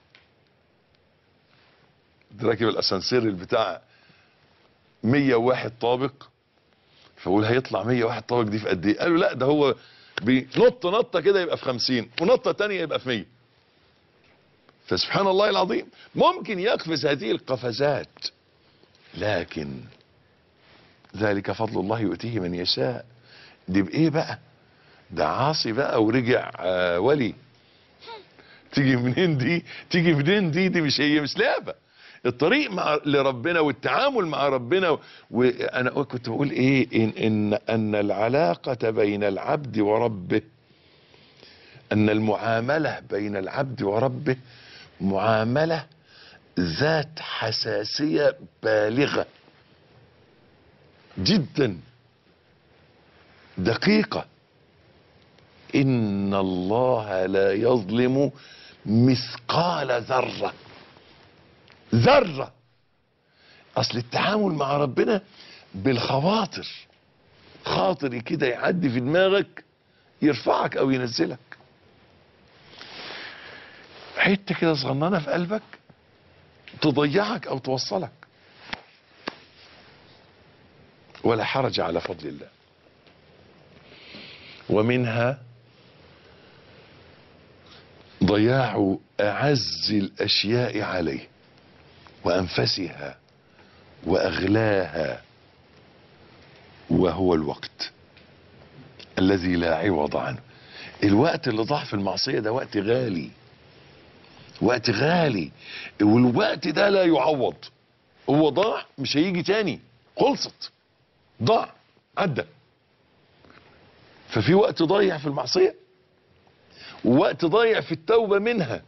ده راكب الاسانسير البتاع 101 طابق فقول هيطلع 101 طابق دي في قد ايه قالوا لا ده هو بينط نطه كده يبقى في 50 ونطه تانية يبقى في 100 فسبحان الله العظيم ممكن يقفز هذه القفزات لكن ذلك فضل الله يؤتيه من يشاء دي بايه بقى ده عاصي بقى ورجع آه ولي تيجي منين دي تيجي منين دي دي مش هي مش لعبه الطريق مع لربنا والتعامل مع ربنا وانا كنت بقول ايه ان ان ان العلاقه بين العبد وربه ان المعامله بين العبد وربه معامله ذات حساسيه بالغه جدا دقيقه ان الله لا يظلم مثقال ذره ذره اصل التعامل مع ربنا بالخواطر خاطر كده يعدي في دماغك يرفعك او ينزلك حته كده صغننه في قلبك تضيعك او توصلك ولا حرج على فضل الله ومنها ضياع اعز الاشياء عليه وانفسها واغلاها وهو الوقت الذي لا عوض عنه الوقت اللي ضاع في المعصيه ده وقت غالي وقت غالي والوقت ده لا يعوض هو ضاع مش هيجي تاني خلصت ضاع عدى ففي وقت ضايع في المعصيه ووقت ضايع في التوبه منها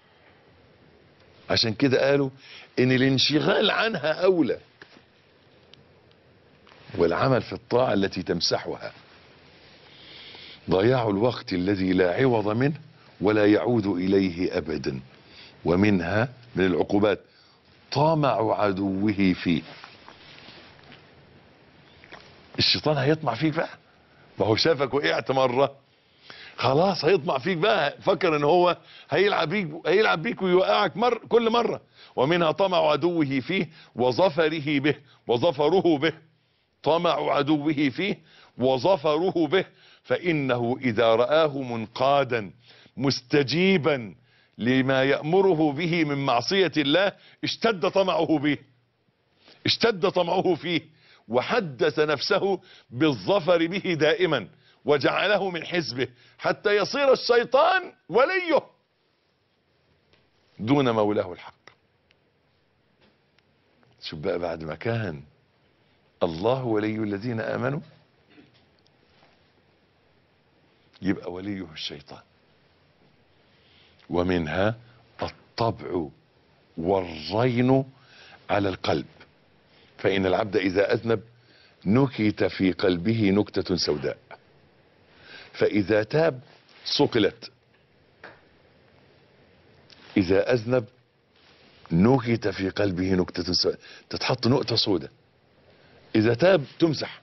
عشان كده قالوا ان الانشغال عنها اولى والعمل في الطاعه التي تمسحها ضياع الوقت الذي لا عوض منه ولا يعود اليه ابدا ومنها من العقوبات طمع عدوه فيه الشيطان هيطمع فيك بقى ما هو شافك وقعت مره خلاص هيطمع فيك بقى فكر ان هو هيلعب بيك هيلعب بيك ويوقعك مر كل مره ومنها طمع عدوه فيه وظفره به وظفره به طمع عدوه فيه وظفره به فانه اذا رآه منقادا مستجيبا لما يأمره به من معصية الله اشتد طمعه به اشتد طمعه فيه وحدث نفسه بالظفر به دائما وجعله من حزبه حتى يصير الشيطان وليه دون مولاه الحق شوف بقى بعد ما كان الله ولي الذين امنوا يبقى وليه الشيطان ومنها الطبع والرين على القلب فإن العبد إذا أذنب نكت في قلبه نكتة سوداء فإذا تاب صقلت إذا أذنب نكت في قلبه نكتة سوداء تتحط نقطة سوداء إذا تاب تمسح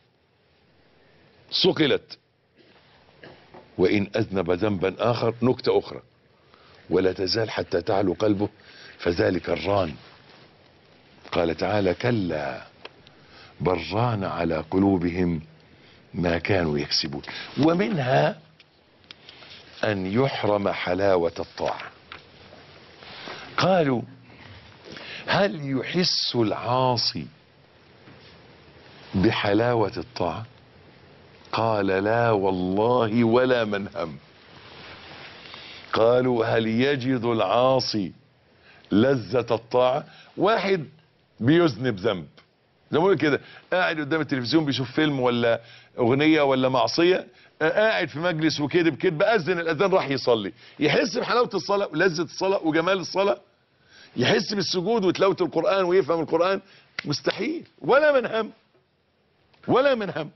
صقلت وإن أذنب ذنبا آخر نكتة أخرى ولا تزال حتى تعلو قلبه فذلك الران قال تعالى كلا بل ران على قلوبهم ما كانوا يكسبون ومنها أن يحرم حلاوة الطاعة قالوا هل يحس العاصي بحلاوة الطاعة قال لا والله ولا من هم قالوا هل يجد العاصي لذة الطاعة واحد بيذنب ذنب زي ما بقول كده قاعد قدام التلفزيون بيشوف فيلم ولا اغنيه ولا معصيه آه، قاعد في مجلس وكذب كذب اذن الاذان راح يصلي يحس بحلاوه الصلاه ولذه الصلاه وجمال الصلاه يحس بالسجود وتلاوه القران ويفهم القران مستحيل ولا من هم ولا من هم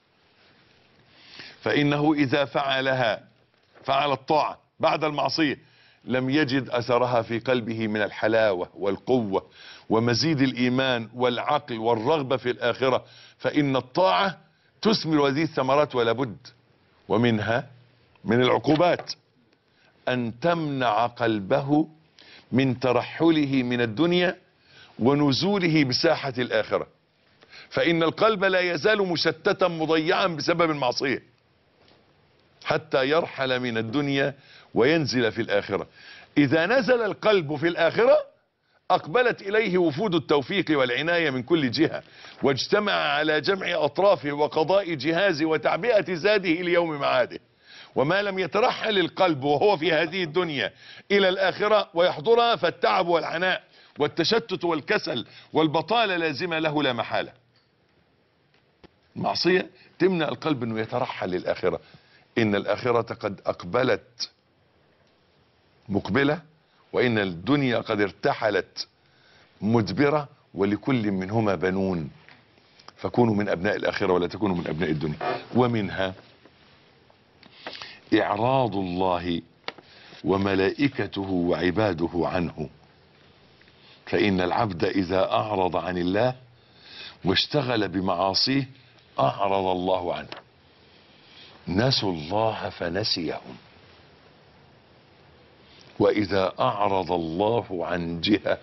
فانه اذا فعلها فعل الطاعه بعد المعصيه لم يجد اثرها في قلبه من الحلاوه والقوه ومزيد الايمان والعقل والرغبه في الاخره فان الطاعه تثمر هذه الثمرات ولا بد ومنها من العقوبات ان تمنع قلبه من ترحله من الدنيا ونزوله بساحه الاخره فان القلب لا يزال مشتتا مضيعا بسبب المعصيه حتى يرحل من الدنيا وينزل في الآخرة إذا نزل القلب في الآخرة أقبلت إليه وفود التوفيق والعناية من كل جهة واجتمع على جمع أطرافه وقضاء جهازه وتعبئة زاده ليوم معاده وما لم يترحل القلب وهو في هذه الدنيا إلى الآخرة ويحضرها فالتعب والعناء والتشتت والكسل والبطالة لازمة له لا محالة معصية تمنع القلب أنه يترحل للآخرة إن الآخرة قد أقبلت مقبلة وإن الدنيا قد ارتحلت مدبرة ولكل منهما بنون فكونوا من أبناء الآخرة ولا تكونوا من أبناء الدنيا ومنها إعراض الله وملائكته وعباده عنه فإن العبد إذا أعرض عن الله واشتغل بمعاصيه أعرض الله عنه نسوا الله فنسيهم واذا اعرض الله عن جهه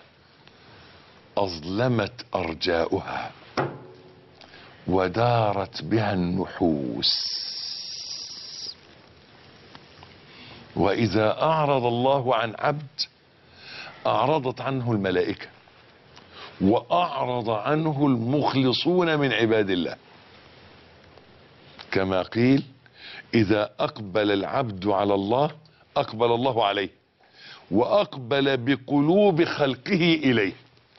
اظلمت ارجاؤها ودارت بها النحوس واذا اعرض الله عن عبد اعرضت عنه الملائكه واعرض عنه المخلصون من عباد الله كما قيل اذا اقبل العبد على الله اقبل الله عليه واقبل بقلوب خلقه اليه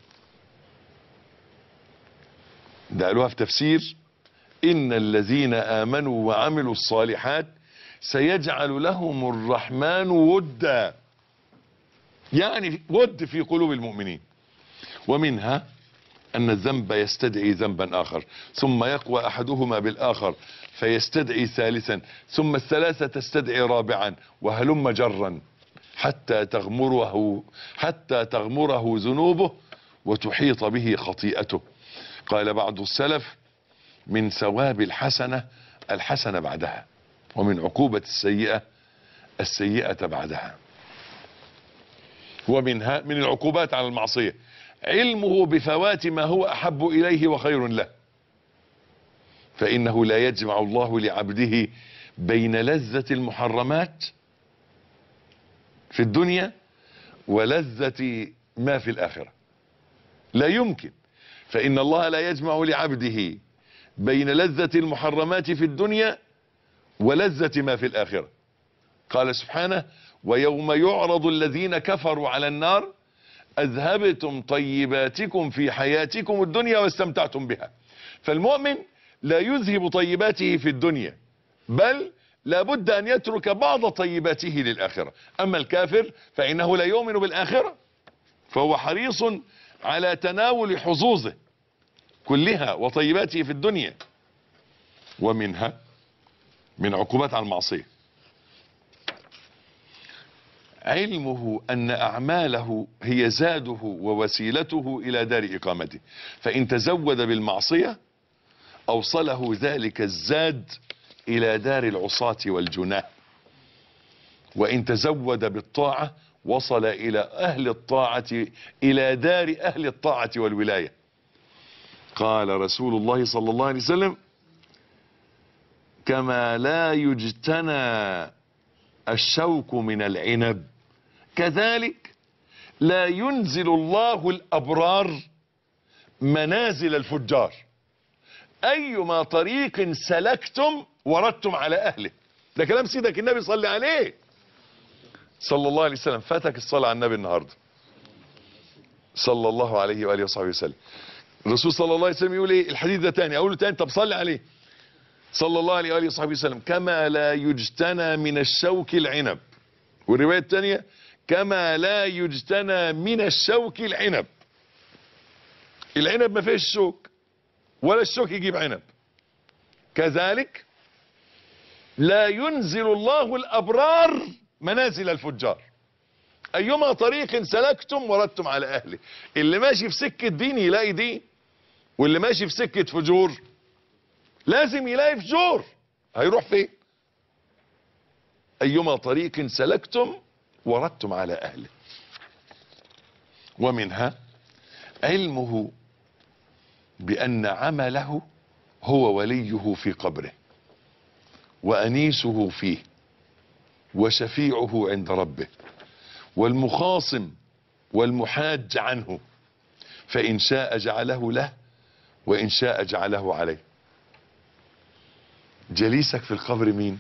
ده قالوها في تفسير ان الذين امنوا وعملوا الصالحات سيجعل لهم الرحمن ودا يعني ود في قلوب المؤمنين ومنها أن الذنب يستدعي ذنبا آخر ثم يقوى أحدهما بالآخر فيستدعي ثالثا ثم الثلاثة تستدعي رابعا وهلم جرا حتى تغمره حتى تغمره ذنوبه وتحيط به خطيئته قال بعض السلف من ثواب الحسنة الحسنة بعدها ومن عقوبة السيئة السيئة بعدها ومنها من العقوبات على المعصية علمه بفوات ما هو احب اليه وخير له فانه لا يجمع الله لعبده بين لذة المحرمات في الدنيا ولذة ما في الاخرة لا يمكن فان الله لا يجمع لعبده بين لذة المحرمات في الدنيا ولذة ما في الاخرة قال سبحانه ويوم يعرض الذين كفروا على النار اذهبتم طيباتكم في حياتكم الدنيا واستمتعتم بها فالمؤمن لا يذهب طيباته في الدنيا بل لابد ان يترك بعض طيباته للاخره اما الكافر فانه لا يؤمن بالاخره فهو حريص على تناول حظوظه كلها وطيباته في الدنيا ومنها من عقوبات على المعصيه علمه ان اعماله هي زاده ووسيلته الى دار اقامته فان تزود بالمعصيه اوصله ذلك الزاد الى دار العصاة والجناه وان تزود بالطاعة وصل الى اهل الطاعة الى دار اهل الطاعة والولاية قال رسول الله صلى الله عليه وسلم كما لا يجتنى الشوك من العنب كذلك لا ينزل الله الابرار منازل الفجار ايما طريق سلكتم وردتم على اهله ده كلام سيدك النبي صلى عليه صلى الله عليه وسلم فاتك الصلاة على النبي النهاردة صلى الله عليه وآله وصحبه وسلم الرسول صلى الله عليه وسلم يقول ايه الحديث ده تاني اقوله تاني طب صلي عليه صلى الله عليه واله وصحبه وسلم كما لا يجتنى من الشوك العنب والروايه الثانيه كما لا يجتنى من الشوك العنب العنب ما فيش شوك ولا الشوك يجيب عنب كذلك لا ينزل الله الابرار منازل الفجار ايما طريق سلكتم وردتم على اهله اللي ماشي في سكه دين يلاقي دين واللي ماشي في سكه فجور لازم يلاقي فجور هيروح فين ايما طريق سلكتم وردتم على اهله ومنها علمه بان عمله هو وليه في قبره وانيسه فيه وشفيعه عند ربه والمخاصم والمحاج عنه فإن شاء جعله له وإن شاء جعله عليه جليسك في القبر مين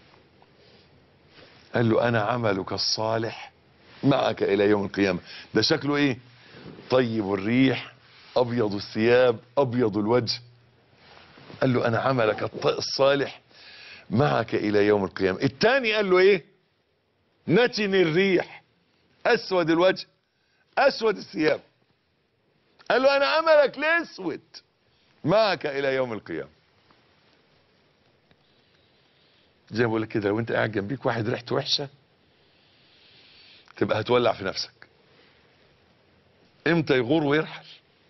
قال له أنا عملك الصالح معك إلى يوم القيامة ده شكله إيه طيب الريح أبيض الثياب أبيض الوجه قال له أنا عملك الط- الصالح معك إلى يوم القيامة الثاني قال له إيه نتن الريح اسود الوجه اسود الثياب قال له انا عملك الاسود معك الى يوم القيامه زي ما بقول لك كده لو انت قاعد جنبيك واحد ريحته وحشه تبقى هتولع في نفسك امتى يغور ويرحل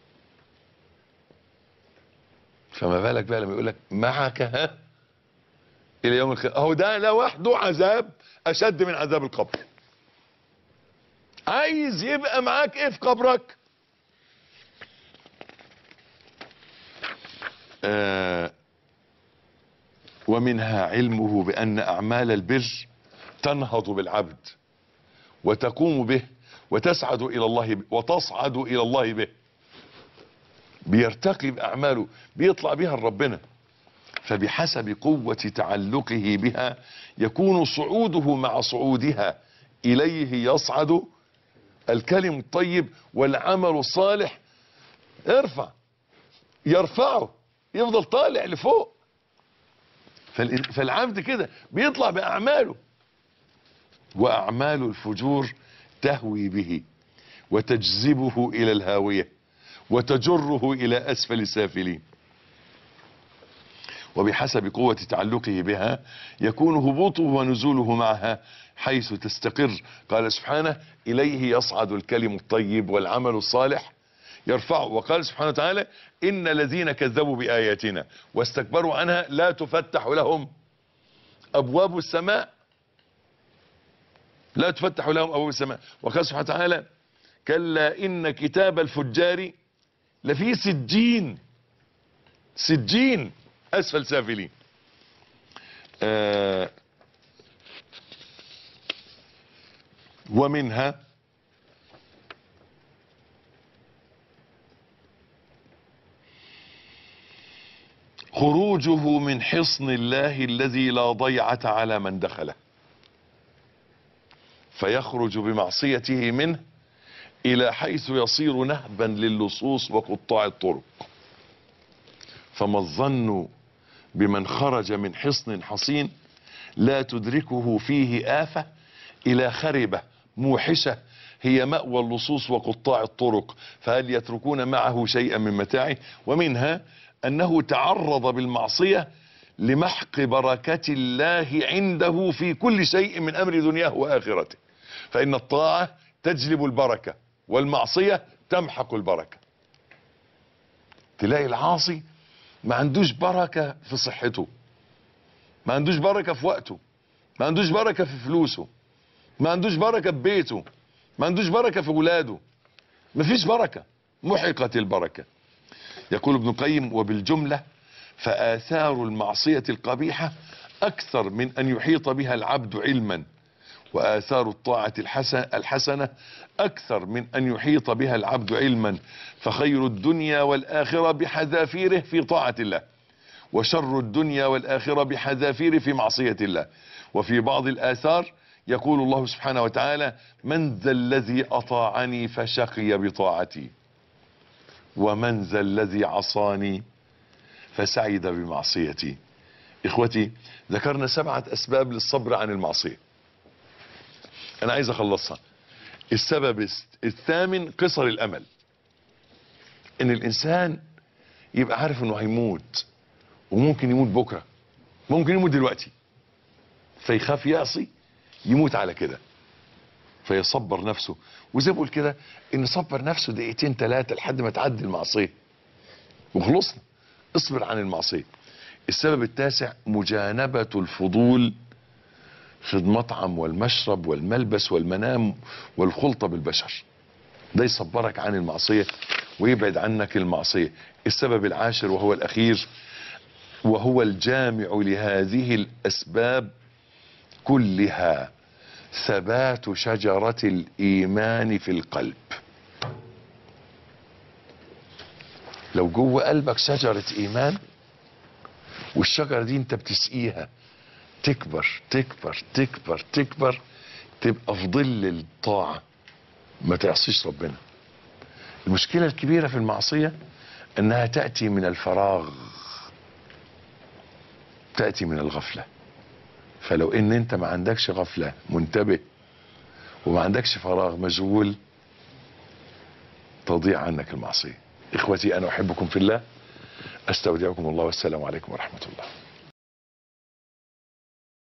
فما بالك بقى لما يقول لك معك ها الى يوم القيامه اهو ده لوحده عذاب اشد من عذاب القبر عايز يبقى معاك ايه في قبرك آه ومنها علمه بان اعمال البر تنهض بالعبد وتقوم به وتسعد الى الله ب- وتصعد الى الله به بيرتقي باعماله بيطلع بها لربنا فبحسب قوة تعلقه بها يكون صعوده مع صعودها إليه يصعد الكلم الطيب والعمل الصالح ارفع يرفعه يفضل طالع لفوق فال- فالعبد كده بيطلع بأعماله وأعمال الفجور تهوي به وتجذبه إلى الهاوية وتجره إلى أسفل السافلين وبحسب قوة تعلقه بها يكون هبوطه ونزوله معها حيث تستقر قال سبحانه إليه يصعد الكلم الطيب والعمل الصالح يرفعه وقال سبحانه وتعالى إن الذين كذبوا بآياتنا واستكبروا عنها لا تفتح لهم أبواب السماء لا تفتح لهم أبواب السماء وقال سبحانه وتعالى كلا إن كتاب الفجار لفي سجين سجين اسفل سافلين آه ومنها خروجه من حصن الله الذي لا ضيعة على من دخله فيخرج بمعصيته منه الى حيث يصير نهبا للصوص وقطاع الطرق فما الظن بمن خرج من حصن حصين لا تدركه فيه آفة إلى خربة موحشة هي مأوى اللصوص وقطاع الطرق فهل يتركون معه شيئا من متاعه ومنها أنه تعرض بالمعصية لمحق بركة الله عنده في كل شيء من أمر دنياه وآخرته فإن الطاعة تجلب البركة والمعصية تمحق البركة تلاقي العاصي ما عندوش بركة في صحته ما عندوش بركة في وقته ما عندوش بركة في فلوسه ما عندوش بركة في بيته ما عندوش بركة في ولاده ما فيش بركة محقت البركة يقول ابن القيم وبالجملة فآثار المعصية القبيحة أكثر من أن يحيط بها العبد علما وآثار الطاعة الحسن الحسنة أكثر من أن يحيط بها العبد علما فخير الدنيا والآخرة بحذافيره في طاعة الله وشر الدنيا والآخرة بحذافيره في معصية الله وفي بعض الآثار يقول الله سبحانه وتعالى من ذا الذي أطاعني فشقي بطاعتي ومن ذا الذي عصاني فسعد بمعصيتي اخوتي ذكرنا سبعة اسباب للصبر عن المعصية انا عايز اخلصها السبب الثامن قصر الامل ان الانسان يبقى عارف انه هيموت وممكن يموت بكرة ممكن يموت دلوقتي فيخاف يعصي يموت على كده فيصبر نفسه وزي ما بقول كده ان صبر نفسه دقيقتين ثلاثة لحد ما تعدي المعصية وخلصنا اصبر عن المعصية السبب التاسع مجانبة الفضول في المطعم والمشرب والملبس والمنام والخلطة بالبشر ده يصبرك عن المعصية ويبعد عنك المعصية السبب العاشر وهو الأخير وهو الجامع لهذه الأسباب كلها ثبات شجرة الإيمان في القلب لو جوه قلبك شجرة إيمان والشجرة دي انت بتسقيها تكبر تكبر تكبر تكبر تبقى في ظل الطاعة ما تعصيش ربنا المشكلة الكبيرة في المعصية انها تأتي من الفراغ تأتي من الغفلة فلو ان انت ما عندكش غفلة منتبه وما عندكش فراغ مشغول تضيع عنك المعصية اخوتي انا احبكم في الله استودعكم الله والسلام عليكم ورحمة الله